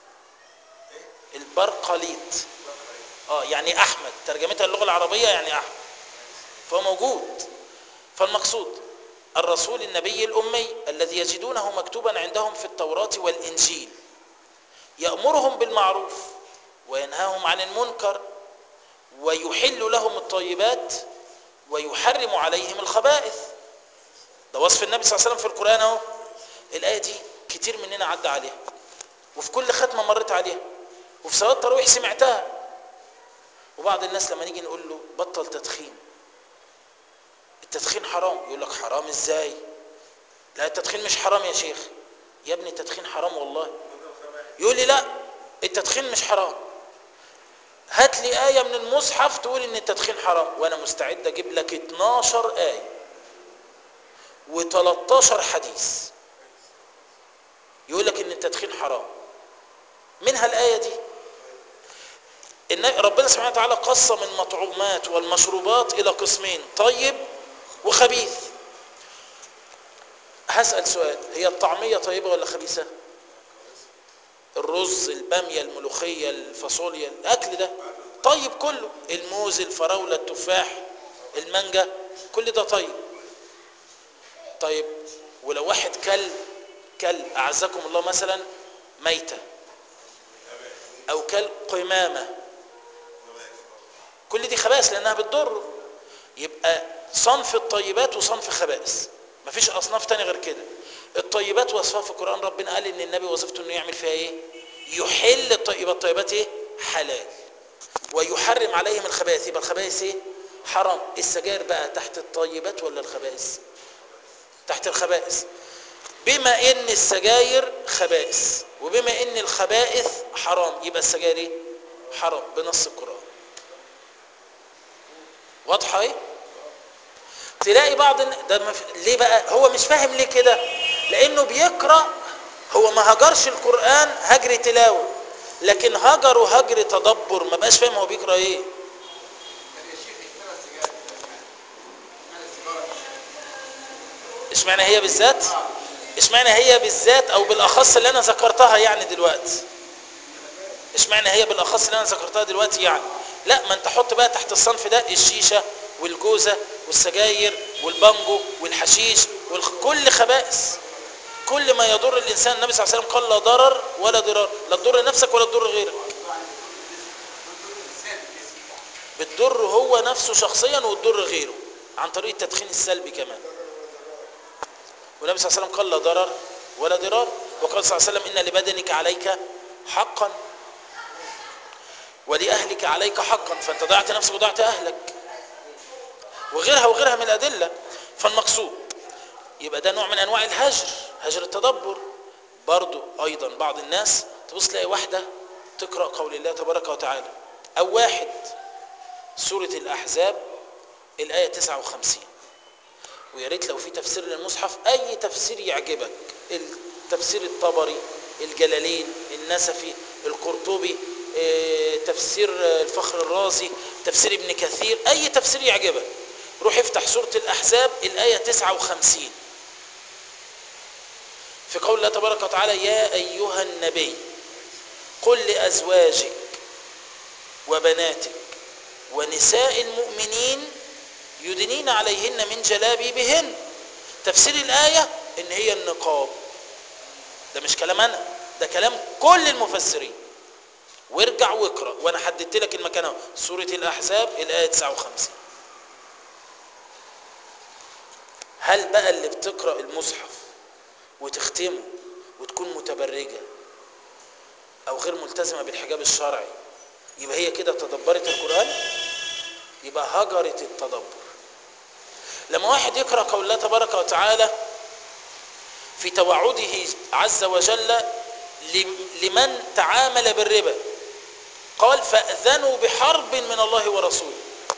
البرقليط اه يعني أحمد ترجمتها اللغة العربية يعني أحمد فهو موجود فالمقصود الرسول النبي الأمي الذي يجدونه مكتوبا عندهم في التوراة والإنجيل يأمرهم بالمعروف وينهاهم عن المنكر ويحل لهم الطيبات ويحرم عليهم الخبائث ده وصف النبي صلى الله عليه وسلم في القرآن اهو الآية دي كتير مننا عدى عليها وفي كل ختمة مريت عليها وفي صلاة التراويح سمعتها وبعض الناس لما نيجي نقول له بطل تدخين التدخين حرام يقول لك حرام ازاي لا التدخين مش حرام يا شيخ يا ابني التدخين حرام والله يقول لي لا التدخين مش حرام هات لي آية من المصحف تقول إن التدخين حرام وأنا مستعد أجيب لك 12 آية و13 حديث يقول لك إن التدخين حرام منها الآية دي إن ربنا سبحانه وتعالى قسم المطعومات والمشروبات إلى قسمين طيب وخبيث هسأل سؤال هي الطعمية طيبة ولا خبيثة الرز البامية الملوخية الفاصوليا الأكل ده طيب كله الموز الفراولة التفاح المانجا كل ده طيب طيب ولو واحد كل كل أعزكم الله مثلا ميتة أو كل قمامة كل دي خبائث لأنها بتضر يبقى صنف الطيبات وصنف خبائث مفيش أصناف تاني غير كده الطيبات وصفها في القرآن ربنا قال إن النبي وظيفته إنه يعمل فيها إيه يحل الطيبات الطيبات إيه حلال ويحرم عليهم الخبائث يبقى الخبائث إيه حرام السجاير بقى تحت الطيبات ولا الخبائث تحت الخبائث بما ان السجاير خبائث وبما ان الخبائث حرام يبقى السجاير ايه حرام بنص القرآن واضحة ايه تلاقي بعض الن- ده مف... ليه بقى هو مش فاهم ليه كده لانه بيقرأ هو ما هجرش القرآن هجر تلاوة لكن هجره هجر تدبر ما بقاش فاهم هو بيقرأ ايه اشمعنى هي بالذات اشمعنى هي بالذات او بالاخص اللي انا ذكرتها يعني دلوقتي اشمعنى هي بالاخص اللي انا ذكرتها دلوقتي يعني لا ما انت حط بقى تحت الصنف ده الشيشه والجوزه والسجاير والبانجو والحشيش وكل خبائث كل ما يضر الانسان النبي صلى الله عليه وسلم قال لا ضرر ولا ضرار لا تضر نفسك ولا تضر غيرك بتضر هو نفسه شخصيا وتضر غيره عن طريق التدخين السلبي كمان والنبي صلى الله عليه وسلم قال لا ضرر ولا ضرار وقال صلى الله عليه وسلم ان لبدنك عليك حقا ولأهلك عليك حقا فانت ضيعت نفسك وضيعت أهلك وغيرها وغيرها من الأدلة فالمقصود يبقى ده نوع من أنواع الهجر هجر التدبر برضو أيضا بعض الناس تبص تلاقي واحدة تقرأ قول الله تبارك وتعالى أو واحد سورة الأحزاب الآية 59 ويا ريت لو في تفسير للمصحف أي تفسير يعجبك التفسير الطبري الجلالين النسفي القرطبي إيه، تفسير الفخر الرازي تفسير ابن كثير أي تفسير يعجبك روح افتح سورة الأحزاب الآية 59 في قول الله تبارك وتعالى يا أيها النبي قل لأزواجك وبناتك ونساء المؤمنين يدنين عليهن من جلابيبهن تفسير الآية إن هي النقاب ده مش كلام أنا ده كلام كل المفسرين وارجع واقرا وانا حددت لك المكان اهو سوره الاحزاب الايه 59 هل بقى اللي بتقرا المصحف وتختمه وتكون متبرجه او غير ملتزمه بالحجاب الشرعي يبقى هي كده تدبرت القران يبقى هجرت التدبر لما واحد يقرا قول الله تبارك وتعالى في توعده عز وجل لمن تعامل بالربا قال فأذنوا بحرب من الله ورسوله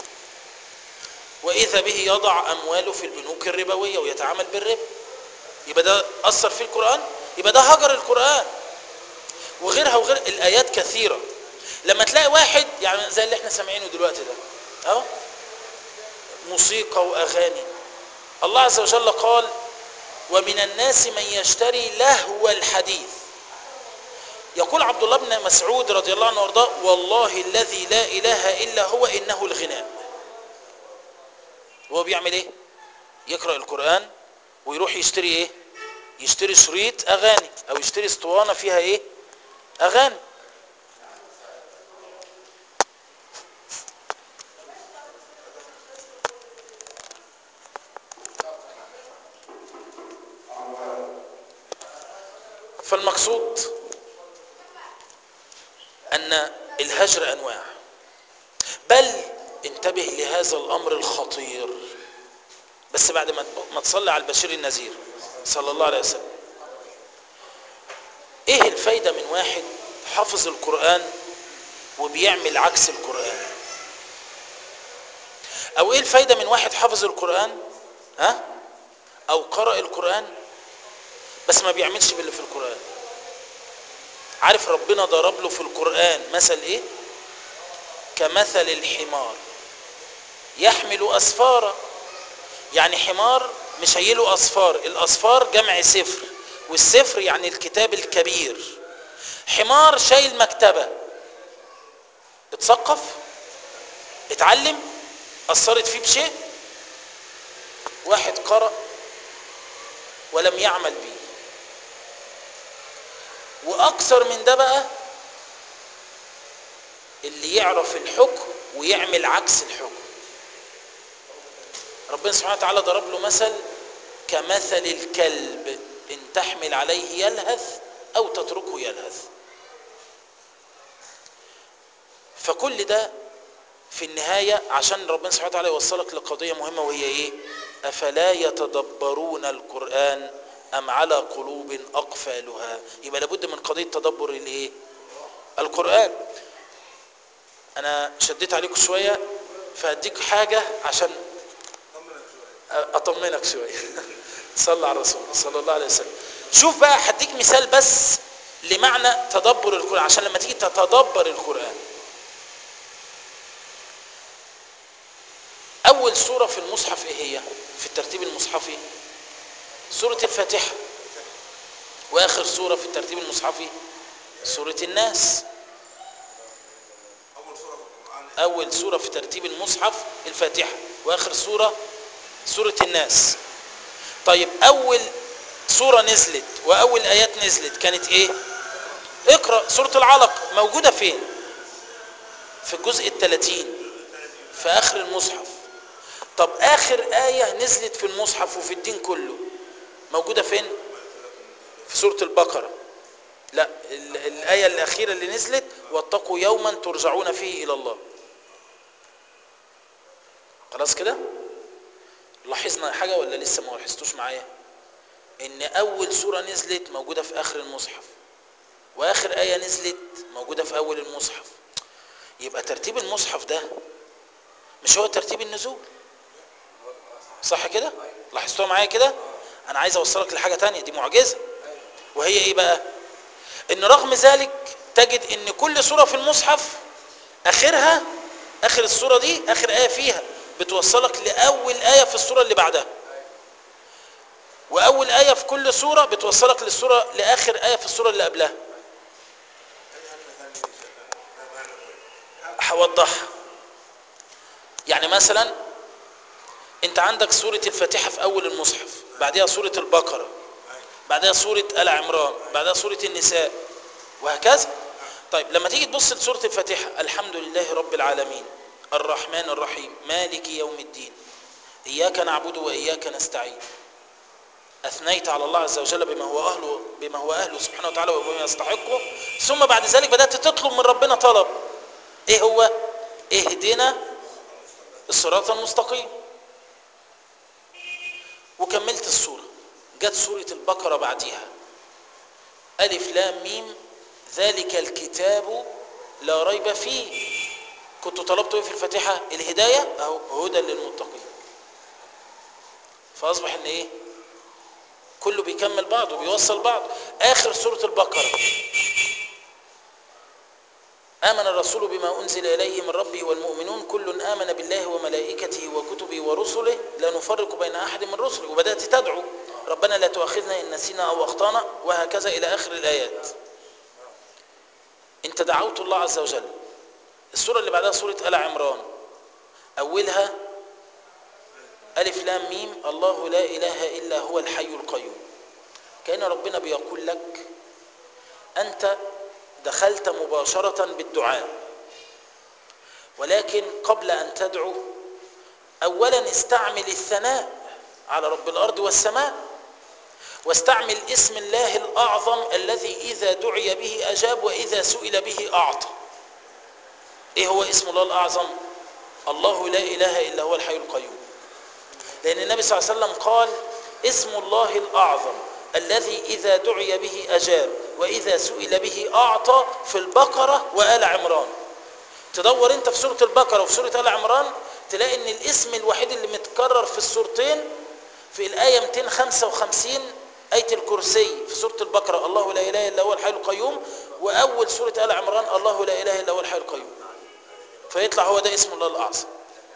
وإذا به يضع أمواله في البنوك الربوية ويتعامل بالربا يبقى ده أثر في القرآن يبقى ده هجر القرآن وغيرها وغير الآيات كثيرة لما تلاقي واحد يعني زي اللي احنا سامعينه دلوقتي ده اهو موسيقى وأغاني الله عز وجل قال ومن الناس من يشتري لهو الحديث يقول عبد الله بن مسعود رضي الله عنه وارضاه والله الذي لا اله الا هو انه الغناء وهو بيعمل ايه يقرا القران ويروح يشتري ايه يشتري شريط اغاني او يشتري اسطوانه فيها ايه اغاني فالمقصود أن الهجر أنواع بل انتبه لهذا الأمر الخطير بس بعد ما ما تصلي على البشير النذير صلى الله عليه وسلم ايه الفايدة من واحد حافظ القرآن وبيعمل عكس القرآن او ايه الفايدة من واحد حافظ القرآن ها او قرأ القرآن بس ما بيعملش باللي في القرآن عارف ربنا ضرب له في القرآن مثل ايه كمثل الحمار يحمل أسفارا يعني حمار مش هيله أصفار الأصفار جمع سفر والسفر يعني الكتاب الكبير حمار شايل مكتبة اتثقف اتعلم أثرت فيه بشيء واحد قرأ ولم يعمل به وأكثر من ده بقى اللي يعرف الحكم ويعمل عكس الحكم ربنا سبحانه وتعالى ضرب له مثل كمثل الكلب إن تحمل عليه يلهث أو تتركه يلهث فكل ده في النهاية عشان ربنا سبحانه وتعالى يوصلك لقضية مهمة وهي إيه أفلا يتدبرون القرآن أم على قلوب أقفالها يبقى لابد من قضية تدبر الإيه القرآن أنا شديت عليكم شوية فأديك حاجة عشان أطمنك شوية صلى على الرسول صلى الله عليه وسلم شوف بقى هديك مثال بس لمعنى تدبر القرآن عشان لما تيجي تتدبر القرآن أول سورة في المصحف إيه هي في الترتيب المصحفي سورة الفاتحة وآخر سورة في الترتيب المصحفي سورة الناس اول سوره في القران أول سورة في ترتيب المصحف الفاتحة وآخر سورة سورة الناس طيب أول سورة نزلت وأول آيات نزلت كانت إيه اقرأ سورة العلق موجودة فين في الجزء الثلاثين في آخر المصحف طب آخر آية نزلت في المصحف وفي الدين كله موجودة فين في سورة البقرة لا ال- الآية الأخيرة اللي نزلت واتقوا يوما ترجعون فيه إلى الله خلاص كده لاحظنا حاجة ولا لسه ما لاحظتوش معايا ان اول سورة نزلت موجودة في اخر المصحف واخر آية نزلت موجودة في اول المصحف يبقى ترتيب المصحف ده مش هو ترتيب النزول صح كده لاحظتوها معايا كده انا عايز اوصلك لحاجة تانية دي معجزة وهي ايه بقى ان رغم ذلك تجد ان كل سورة في المصحف اخرها اخر السورة دي اخر آية فيها بتوصلك لأول آية في السورة اللي بعدها وأول آية في كل سورة بتوصلك للسورة لآخر آية في السورة اللي قبلها هوضحها يعني مثلا انت عندك سورة الفاتحة في أول المصحف بعدها سورة البقرة بعدها سورة آل عمران بعدها سورة النساء وهكذا طيب لما تيجي تبص لسورة الفاتحة الحمد لله رب العالمين الرحمن الرحيم مالك يوم الدين إياك نعبد وإياك نستعين أثنيت على الله عز وجل بما هو أهله بما هو أهله سبحانه وتعالى وبما يستحقه ثم بعد ذلك بدأت تطلب من ربنا طلب إيه هو اهدنا الصراط المستقيم وكملت السورة جت سورة البقرة بعديها ألف لام ميم ذلك الكتاب لا ريب فيه كنت طلبت ايه في الفاتحة الهداية اهو هدى للمتقين فاصبح ان ايه كله بيكمل بعض وبيوصل بعض اخر سورة البقرة آمن الرسول بما أنزل إليه من ربه والمؤمنون كل آمن بالله وملائكته وكتبه ورسله لا نفرق بين أحد من رسله وبدأت تدعو ربنا لا تؤاخذنا إن نسينا أو أخطأنا وهكذا إلى آخر الآيات انت دعوت الله عز وجل السورة اللي بعدها سورة آل عمران أولها ألف لام ميم الله لا إله إلا هو الحي القيوم كأن ربنا بيقول لك أنت دخلت مباشرة بالدعاء ولكن قبل أن تدعو أولا استعمل الثناء على رب الأرض والسماء واستعمل اسم الله الأعظم الذي إذا دعي به أجاب وإذا سئل به أعطى إيه هو اسم الله الأعظم الله لا إله إلا هو الحي القيوم لأن النبي صلى الله عليه وسلم قال اسم الله الأعظم الذي إذا دعي به أجاب وإذا سئل به أعطى في البقرة وآل عمران تدور انت في سورة البقرة وفي سورة آل عمران تلاقي ان الاسم الوحيد اللي متكرر في السورتين في الآية 255 آية الكرسي في سورة البقرة الله لا إله إلا هو الحي القيوم وأول سورة آل عمران الله لا إله إلا هو الحي القيوم فيطلع هو ده اسم الله الأعظم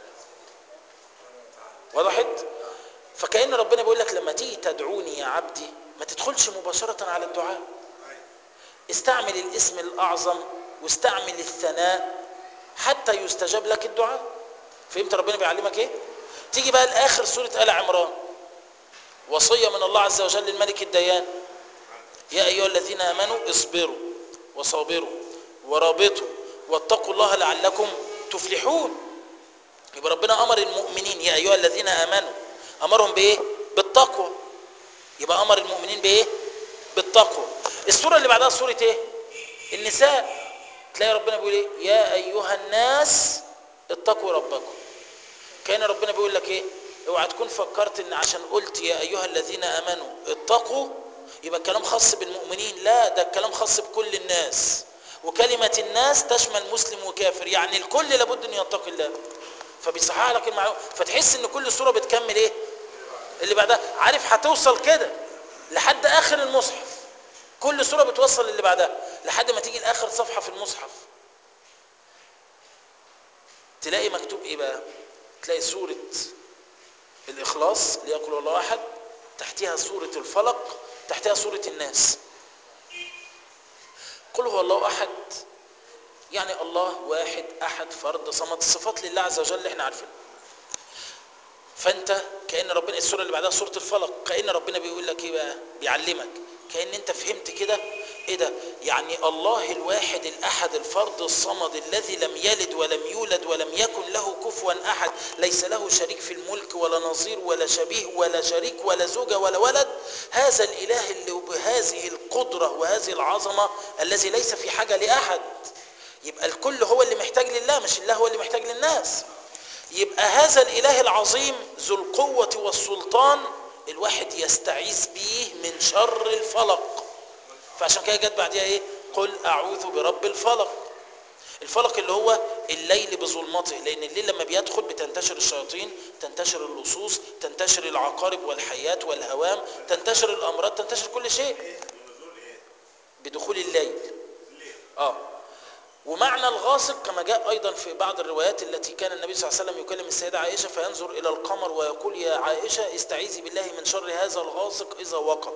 وضحت فكأن ربنا بيقول لك لما تيجي تدعوني يا عبدي ما تدخلش مباشرة على الدعاء استعمل الاسم الأعظم واستعمل الثناء حتى يستجاب لك الدعاء فهمت ربنا بيعلمك ايه تيجي بقى لاخر سوره ال عمران وصيه من الله عز وجل للملك الديان يا ايها الذين امنوا اصبروا وصابروا ورابطوا واتقوا الله لعلكم تفلحون يبقى ربنا امر المؤمنين يا ايها الذين امنوا امرهم بايه بالتقوى يبقى امر المؤمنين بايه بالتقوى السوره اللي بعدها سوره ايه النساء تلاقي ربنا بيقول ايه يا ايها الناس اتقوا ربكم كان ربنا بيقول لك ايه اوعى تكون فكرت ان عشان قلت يا ايها الذين امنوا اتقوا يبقى الكلام خاص بالمؤمنين لا ده الكلام خاص بكل الناس وكلمة الناس تشمل مسلم وكافر يعني الكل لابد ان يتقي الله فبيصحح لك المعلومة فتحس ان كل سورة بتكمل ايه اللي بعدها عارف هتوصل كده لحد اخر المصحف كل سورة بتوصل للي بعدها لحد ما تيجي لاخر صفحة في المصحف تلاقي مكتوب ايه بقى تلاقي سورة الإخلاص ليقول الله أحد تحتها سورة الفلق تحتها سورة الناس قل هو الله أحد يعني الله واحد أحد فرد صمد الصفات لله عز وجل اللي احنا عارفينها فأنت كأن ربنا السورة اللي بعدها سورة الفلق كأن ربنا بيقول لك ايه بقى بيعلمك كأن انت فهمت كده ايه ده يعني الله الواحد الاحد الفرد الصمد الذي لم يلد ولم يولد ولم يكن له كفوا احد ليس له شريك في الملك ولا نظير ولا شبيه ولا شريك ولا زوجة ولا ولد هذا الاله اللي بهذه القدرة وهذه العظمة الذي ليس في حاجة لاحد يبقى الكل هو اللي محتاج لله مش الله هو اللي محتاج للناس يبقى هذا الاله العظيم ذو القوة والسلطان الواحد يستعيذ به من شر الفلق فعشان كده جت بعديها ايه قل اعوذ برب الفلق الفلق اللي هو الليل بظلمته لان الليل لما بيدخل بتنتشر الشياطين تنتشر اللصوص تنتشر العقارب والحيات والهوام تنتشر الامراض تنتشر كل شيء بدخول الليل اه ومعنى الغاسق كما جاء ايضا في بعض الروايات التي كان النبي صلى الله عليه وسلم يكلم السيده عائشه فينظر الى القمر ويقول يا عائشه استعيذي بالله من شر هذا الغاسق اذا وقب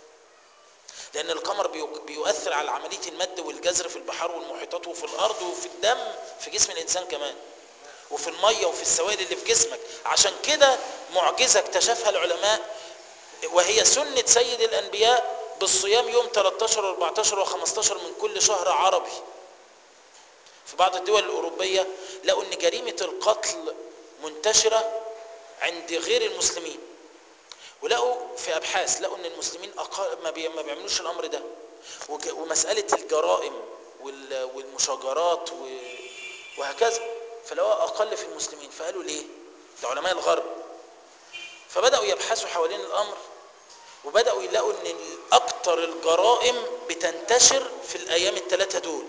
لان القمر بيؤثر على عمليه المد والجزر في البحار والمحيطات وفي الارض وفي الدم في جسم الانسان كمان وفي الميه وفي السوائل اللي في جسمك عشان كده معجزه اكتشفها العلماء وهي سنه سيد الانبياء بالصيام يوم 13 و14 و15 من كل شهر عربي في بعض الدول الأوروبية لقوا أن جريمة القتل منتشرة عند غير المسلمين ولقوا في أبحاث لقوا أن المسلمين أقل ما, بي ما بيعملوش الأمر ده ومسألة الجرائم والمشاجرات وهكذا فلقوا أقل في المسلمين فقالوا ليه؟ ده علماء الغرب فبدأوا يبحثوا حوالين الأمر وبدأوا يلاقوا أن أكتر الجرائم بتنتشر في الأيام الثلاثة دول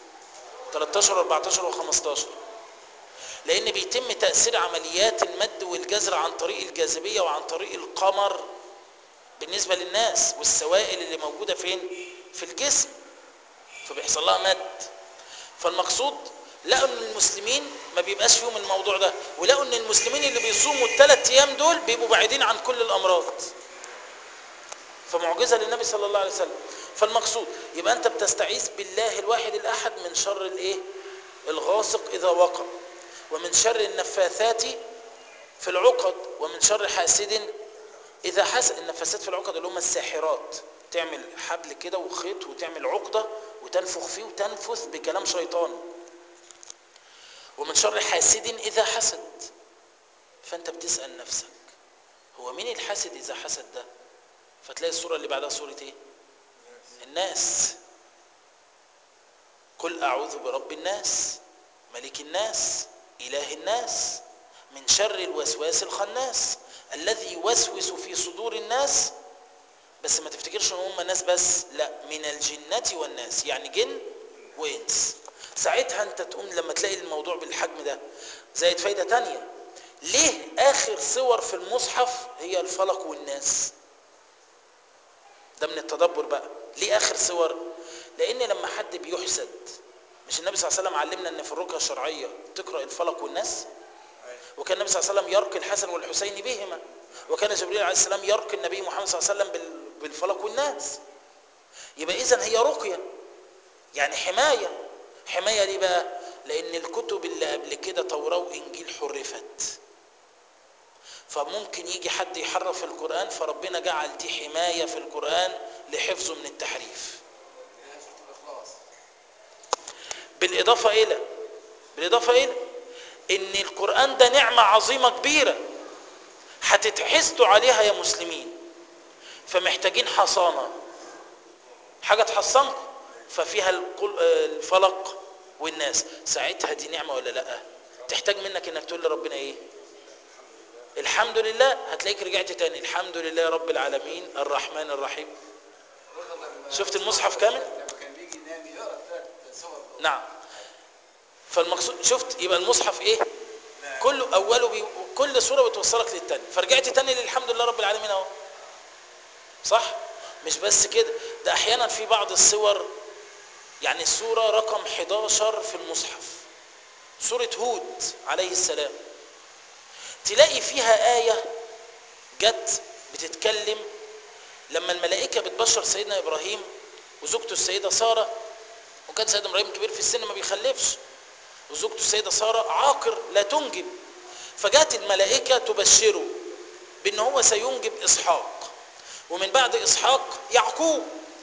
13 14 و15 لان بيتم تاثير عمليات المد والجزر عن طريق الجاذبيه وعن طريق القمر بالنسبه للناس والسوائل اللي موجوده فين في الجسم فبيحصل لها مد فالمقصود لقوا ان المسلمين ما بيبقاش فيهم الموضوع ده ولقوا ان المسلمين اللي بيصوموا الثلاث ايام دول بيبقوا بعيدين عن كل الامراض فمعجزه للنبي صلى الله عليه وسلم فالمقصود يبقى انت بتستعيذ بالله الواحد الاحد من شر الايه الغاسق اذا وقب ومن شر النفاثات في العقد ومن شر حاسد اذا حسد النفاثات في العقد اللي هم الساحرات تعمل حبل كده وخيط وتعمل عقده وتنفخ فيه وتنفث بكلام شيطاني ومن شر حاسد اذا حسد فانت بتسال نفسك هو مين الحاسد اذا حسد ده فتلاقي الصوره اللي بعدها صوره ايه الناس قل أعوذ برب الناس ملك الناس إله الناس من شر الوسواس الخناس الذي يوسوس في صدور الناس بس ما تفتكرش ان هم ناس بس لا من الجنة والناس يعني جن وإنس ساعتها انت تقوم لما تلاقي الموضوع بالحجم ده زائد فايدة تانية ليه اخر صور في المصحف هي الفلق والناس ده من التدبر بقى ليه اخر صور لان لما حد بيحسد مش النبي صلى الله عليه وسلم علمنا ان في الرقيه الشرعيه تقرا الفلق والناس وكان النبي صلى الله عليه وسلم يرقي الحسن والحسين بهما وكان جبريل عليه السلام يرقي النبي محمد صلى الله عليه وسلم بال- بالفلق والناس يبقى اذا هي رقيه يعني حمايه حمايه ليه بقى لان الكتب اللي قبل كده توراة وانجيل حرفت فممكن يجي حد يحرف القرآن فربنا جعل دي حماية في القرآن لحفظه من التحريف بالإضافة إلى بالإضافة إلى إن القرآن ده نعمة عظيمة كبيرة هتتحسدوا عليها يا مسلمين فمحتاجين حصانة حاجة تحصنكم ففيها القل- آه، الفلق والناس ساعتها دي نعمة ولا لا تحتاج منك انك تقول لربنا ايه الحمد لله هتلاقيك رجعت تاني الحمد لله رب العالمين الرحمن الرحيم شفت المصحف كامل لما كان بيجي ينام يقرا ثلاث صور نعم فالمقصود شفت يبقى المصحف ايه كله اوله بي... كل سوره بتوصلك للتاني فرجعت تاني للحمد لله رب العالمين اهو صح مش بس كده ده احيانا في بعض الصور يعني السوره رقم 11 في المصحف سوره هود عليه السلام تلاقي فيها ايه جت بتتكلم لما الملائكه بتبشر سيدنا ابراهيم وزوجته السيده ساره وكان سيدنا ابراهيم كبير في السن ما بيخلفش وزوجته السيده ساره عاقر لا تنجب فجاءت الملائكه تبشره بان هو سينجب اسحاق ومن بعد اسحاق يعقوب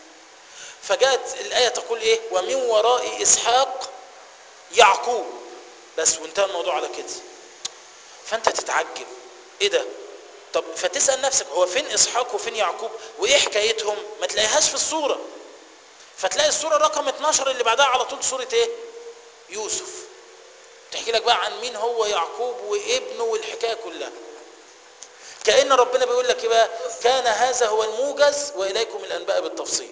فجاءت الايه تقول ايه ومن وراء اسحاق يعقوب بس وانتهى الموضوع على كده فانت تتعجب ايه ده طب فتسال نفسك هو فين اسحاق وفين يعقوب وايه حكايتهم ما تلاقيهاش في الصوره فتلاقي السوره رقم 12 اللي بعدها على طول سوره ايه يوسف تحكي لك بقى عن مين هو يعقوب وابنه والحكايه كلها كأن ربنا بيقول لك ايه بقى كان هذا هو الموجز واليكم الانباء بالتفصيل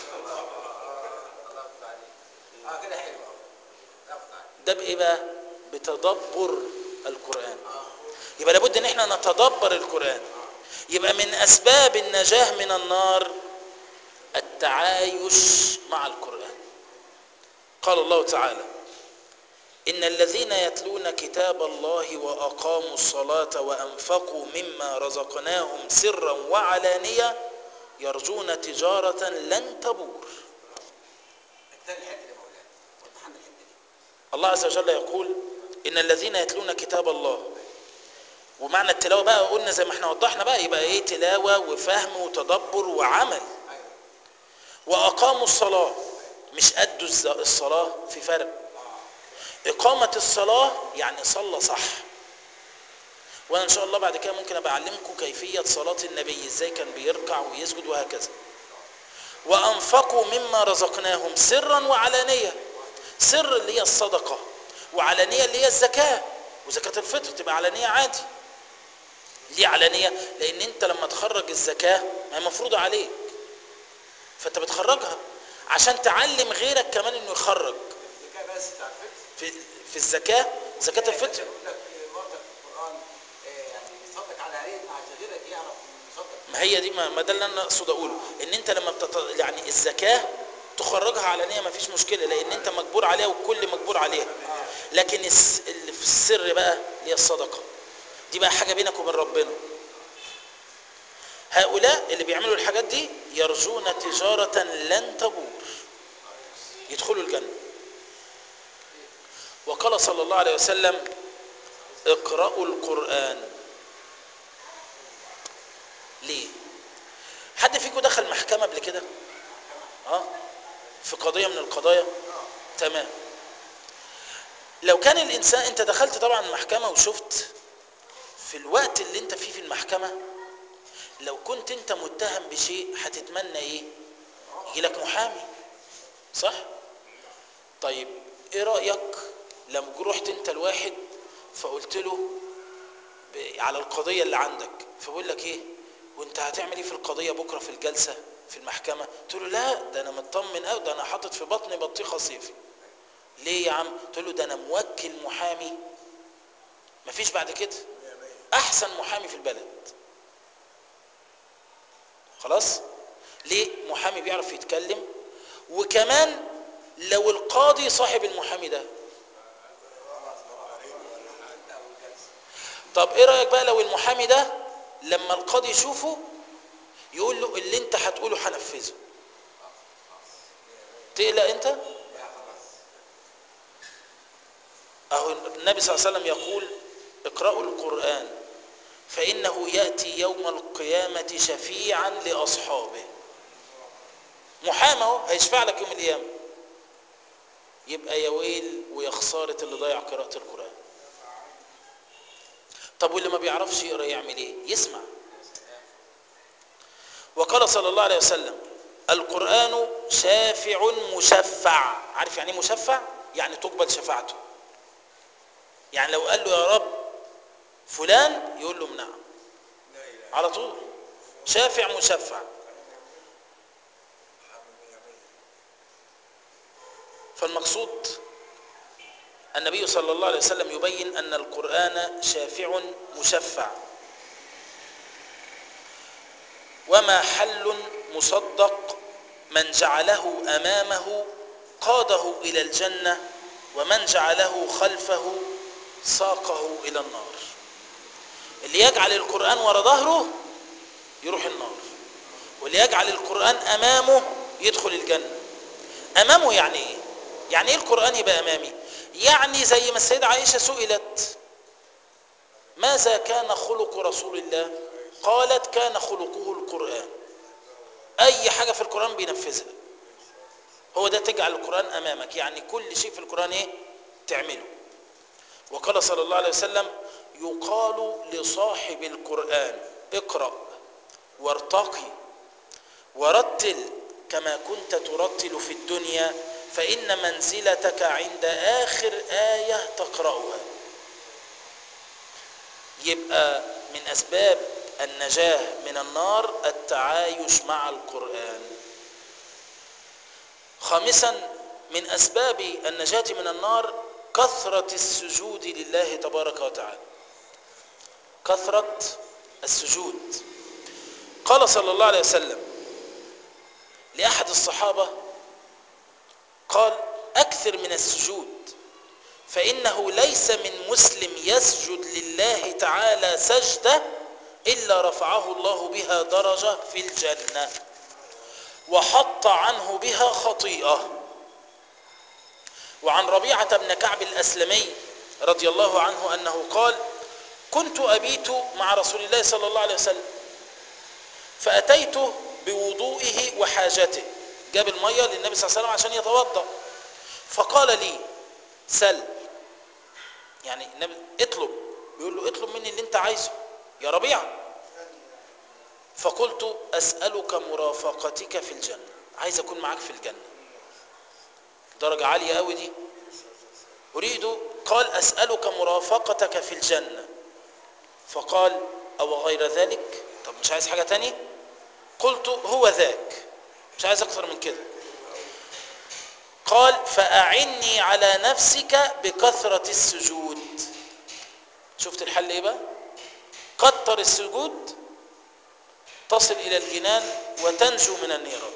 الله يفتح عليك اه كده حلو الله يفتح عليك ده بايه بقى بتدبر القران يبقى لابد ان احنا نتدبر القران يبقى من اسباب النجاه من النار التعايش مع القران قال الله تعالى ان الذين يتلون كتاب الله واقاموا الصلاه وانفقوا مما رزقناهم سرا وعلانيه يرجون تجاره لن تبور الثاني الحته دي يا مولانا وضح لنا الحته دي الله عز وجل يقول ان الذين يتلون كتاب الله ومعنى التلاوه بقى قلنا زي ما احنا وضحنا بقى يبقى ايه تلاوه وفهم وتدبر وعمل ايوه واقاموا الصلاه مش ادوا الز- الصلاه في فرق اقامه الصلاه يعني صلى صح وانا ان شاء الله بعد كده ممكن ابقى اعلمكم كيفيه صلاه النبي ازاي كان بيركع ويسجد وهكذا وانفقوا مما رزقناهم سرا وعلانيه سر اللي هي الصدقه وعلانيه اللي هي الزكاه وزكاه الفطر تبقى علانيه عادي ليه علانيه لان انت لما تخرج الزكاه ما هي مفروضه عليك فانت بتخرجها عشان تعلم غيرك كمان انه يخرج الذكاء بس بتاع الفكر في في الزكاه زكاه الفطر يقول لك مرتك في القران آه، يعني يصدق على عليه عشان غيرك يعرف يصدق ما هي دي ما ما ده اللي انا اقصد اقوله ان انت لما بتط... يعني الزكاه تخرجها علانيه ما فيش مشكله لان انت مجبور عليها والكل مجبور عليها لكن الس... اللي في السر بقى اللي هي الصدقه دي بقى حاجه بينك وبين ربنا هؤلاء اللي بيعملوا الحاجات دي يرجون تجاره لن تبور يدخلوا الجنه وقال صلى الله عليه وسلم اقرأوا القرآن ليه حد فيكم دخل محكمة قبل كده اه في قضية من القضايا تمام لو كان الإنسان أنت دخلت طبعا المحكمة وشفت في الوقت اللي أنت فيه في المحكمة لو كنت أنت متهم بشيء هتتمنى إيه يجي لك محامي صح طيب إيه رأيك لما رحت أنت الواحد فقلت له ب- على القضية اللي عندك فبقول لك ايه وانت هتعمل ايه في القضية بكرة في الجلسة في المحكمة تقول له لا ده انا مطمن قوي ده انا حاطط في بطني بطيخة صيفي ليه يا عم تقول له ده انا موكل محامي مفيش بعد كده احسن محامي في البلد خلاص ليه محامي بيعرف يتكلم وكمان لو القاضي صاحب المحامي ده طب ايه رايك بقى لو المحامي ده لما القاضي يشوفه يقول له اللي انت هتقوله هنفذه تقلق انت اهو النبي صلى الله عليه وسلم يقول اقرأوا القرآن فإنه يأتي يوم القيامة شفيعا لأصحابه محامي اهو هيشفع لك يوم القيامة يبقى يا ويل ويا خسارة اللي ضيع قراءة القرآن طب واللي ما بيعرفش يقرأ يعمل ايه يسمع وقال صلى الله عليه وسلم القرآن شافع مشفع عارف يعني ايه مشفع يعني تقبل شفاعته يعني لو قال له يا رب فلان يقول له نعم على طول شافع مشفع فالمقصود النبي صلى الله عليه وسلم يبين أن القرآن شافع مشفع وما حل مصدق من جعله أمامه قاده إلى الجنة ومن جعله خلفه ساقه إلى النار اللي يجعل القرآن ورا ظهره يروح النار واللي يجعل القرآن أمامه يدخل الجنة أمامه يعني إيه؟ يعني إيه القرآن يبقى أمامي؟ يعني زي ما السيدة عائشة سئلت ماذا كان خلق رسول الله؟ قالت كان خلقه القرآن أي حاجة في القرآن بينفذها هو ده تجعل القرآن أمامك يعني كل شيء في القرآن إيه؟ تعمله وقال صلى الله عليه وسلم يقال لصاحب القرآن اقرأ وارتقي ورتل كما كنت ترتل في الدنيا فإن منزلتك عند آخر آية تقرأها يبقى من أسباب النجاة من النار التعايش مع القرآن خامسا من أسباب النجاة من النار كثرة السجود لله تبارك وتعالى كثرة السجود قال صلى الله عليه وسلم لأحد الصحابة قال أكثر من السجود فإنه ليس من مسلم يسجد لله تعالى سجدة إلا رفعه الله بها درجة في الجنة وحط عنه بها خطيئة وعن ربيعة بن كعب الأسلمي رضي الله عنه أنه قال كنت أبيت مع رسول الله صلى الله عليه وسلم فأتيته بوضوئه وحاجته جاب المية للنبي صلى الله عليه وسلم عشان يتوضأ فقال لي سل يعني النبي اطلب بيقول له اطلب مني اللي انت عايزه يا ربيعة فقلت أسألك مرافقتك في الجنة عايز أكون معاك في الجنة درجة عالية قوي دي أريد قال أسألك مرافقتك في الجنة فقال أو غير ذلك طب مش عايز حاجة تاني قلت هو ذاك مش عايز أكثر من كده قال فأعني على نفسك بكثرة السجود شفت الحل ايه بقى كتر السجود تصل إلى الجنان وتنجو من النيران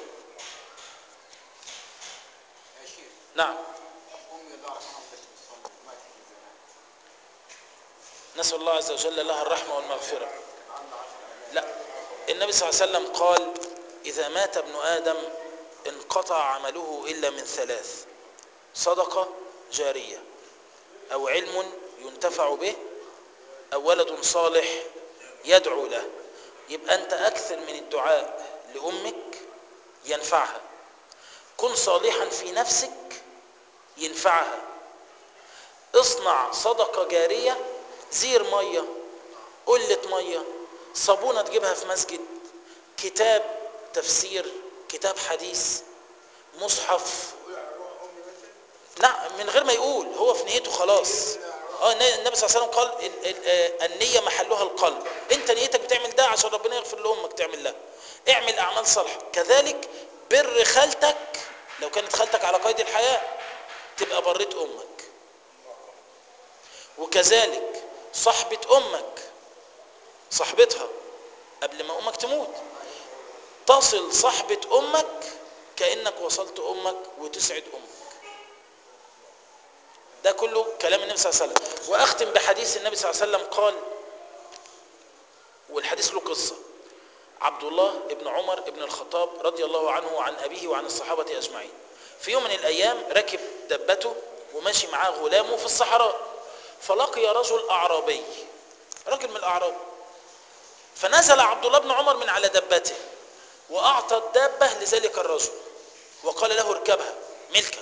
يا شيخ نعم امي الله يرحمها كانت بتصلي ماتت من زمان نسأل الله عز وجل لها الرحمة والمغفرة كان عندها 10 اولاد لا النبي صلى الله عليه وسلم قال إذا مات ابن آدم انقطع عمله إلا من ثلاث صدقة جارية أو علم ينتفع به أو ولد صالح يدعو له يبقى أنت أكثر من الدعاء لأمك ينفعها كن صالحا في نفسك ينفعها اصنع صدقة جارية زير مية قلة مية صابونة تجيبها في مسجد كتاب تفسير كتاب حديث مصحف لا من غير ما يقول هو في نيته خلاص اه النبي صلى الله عليه وسلم قال ال- ال- آه، النية محلها القلب انت نيتك بتعمل ده عشان ربنا يغفر لامك تعمل لها اعمل اعمال صالحة كذلك بر خالتك لو كانت خالتك على قيد الحياة تبقى بريت امك وكذلك صاحبة امك صاحبتها قبل ما امك تموت تصل صاحبة امك كأنك وصلت امك وتسعد امك ده كله كلام النبي صلى الله عليه وسلم واختم بحديث النبي صلى الله عليه وسلم قال والحديث له قصه عبد الله ابن عمر ابن الخطاب رضي الله عنه وعن أبيه وعن الصحابة أجمعين في يوم من الأيام ركب دبته وماشي معاه غلامه في الصحراء فلقي رجل أعرابي رجل من الأعراب فنزل عبد الله بن عمر من على دبته وأعطى الدابة لذلك الرجل وقال له اركبها ملكك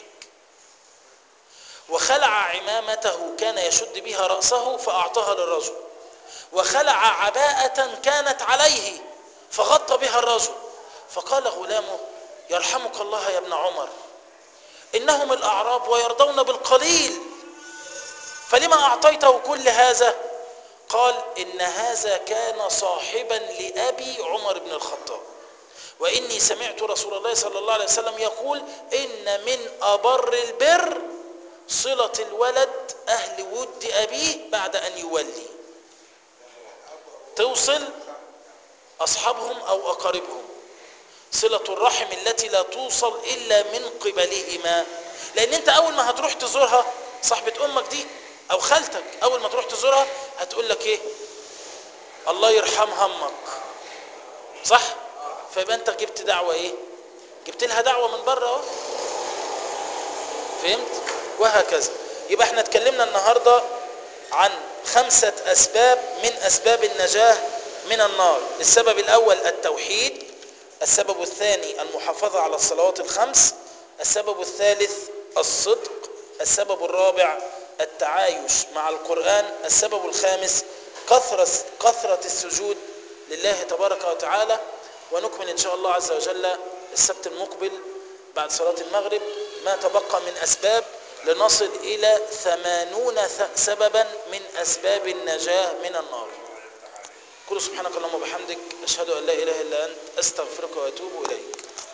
وخلع عمامته كان يشد بها رأسه فأعطاها للرجل وخلع عباءة كانت عليه فغطى بها الرجل فقال غلامه يرحمك الله يا ابن عمر إنهم الأعراب ويرضون بالقليل فلما أعطيته كل هذا قال إن هذا كان صاحبا لأبي عمر بن الخطاب وإني سمعت رسول الله صلى الله عليه وسلم يقول إن من أبر البر صلة الولد أهل ود أبيه بعد أن يولي توصل أصحابهم أو أقاربهم صلة الرحم التي لا توصل إلا من قبلهما لأن أنت أول ما هتروح تزورها صاحبة أمك دي أو خالتك أول ما تروح تزورها هتقول لك إيه الله يرحم همك صح فيبقى أنت جبت دعوة إيه جبت لها دعوة من بره أهو فهمت وهكذا يبقى احنا اتكلمنا النهاردة عن خمسة أسباب من أسباب النجاة من النار السبب الأول التوحيد السبب الثاني المحافظة على الصلوات الخمس السبب الثالث الصدق السبب الرابع التعايش مع القرآن السبب الخامس كثرة, كثرة السجود لله تبارك وتعالى ونكمل إن شاء الله عز وجل السبت المقبل بعد صلاة المغرب ما تبقى من أسباب لنصل إلى ثمانون سببا من أسباب النجاة من النار كل سبحانك اللهم وبحمدك أشهد أن لا إله إلا أنت أستغفرك وأتوب إليك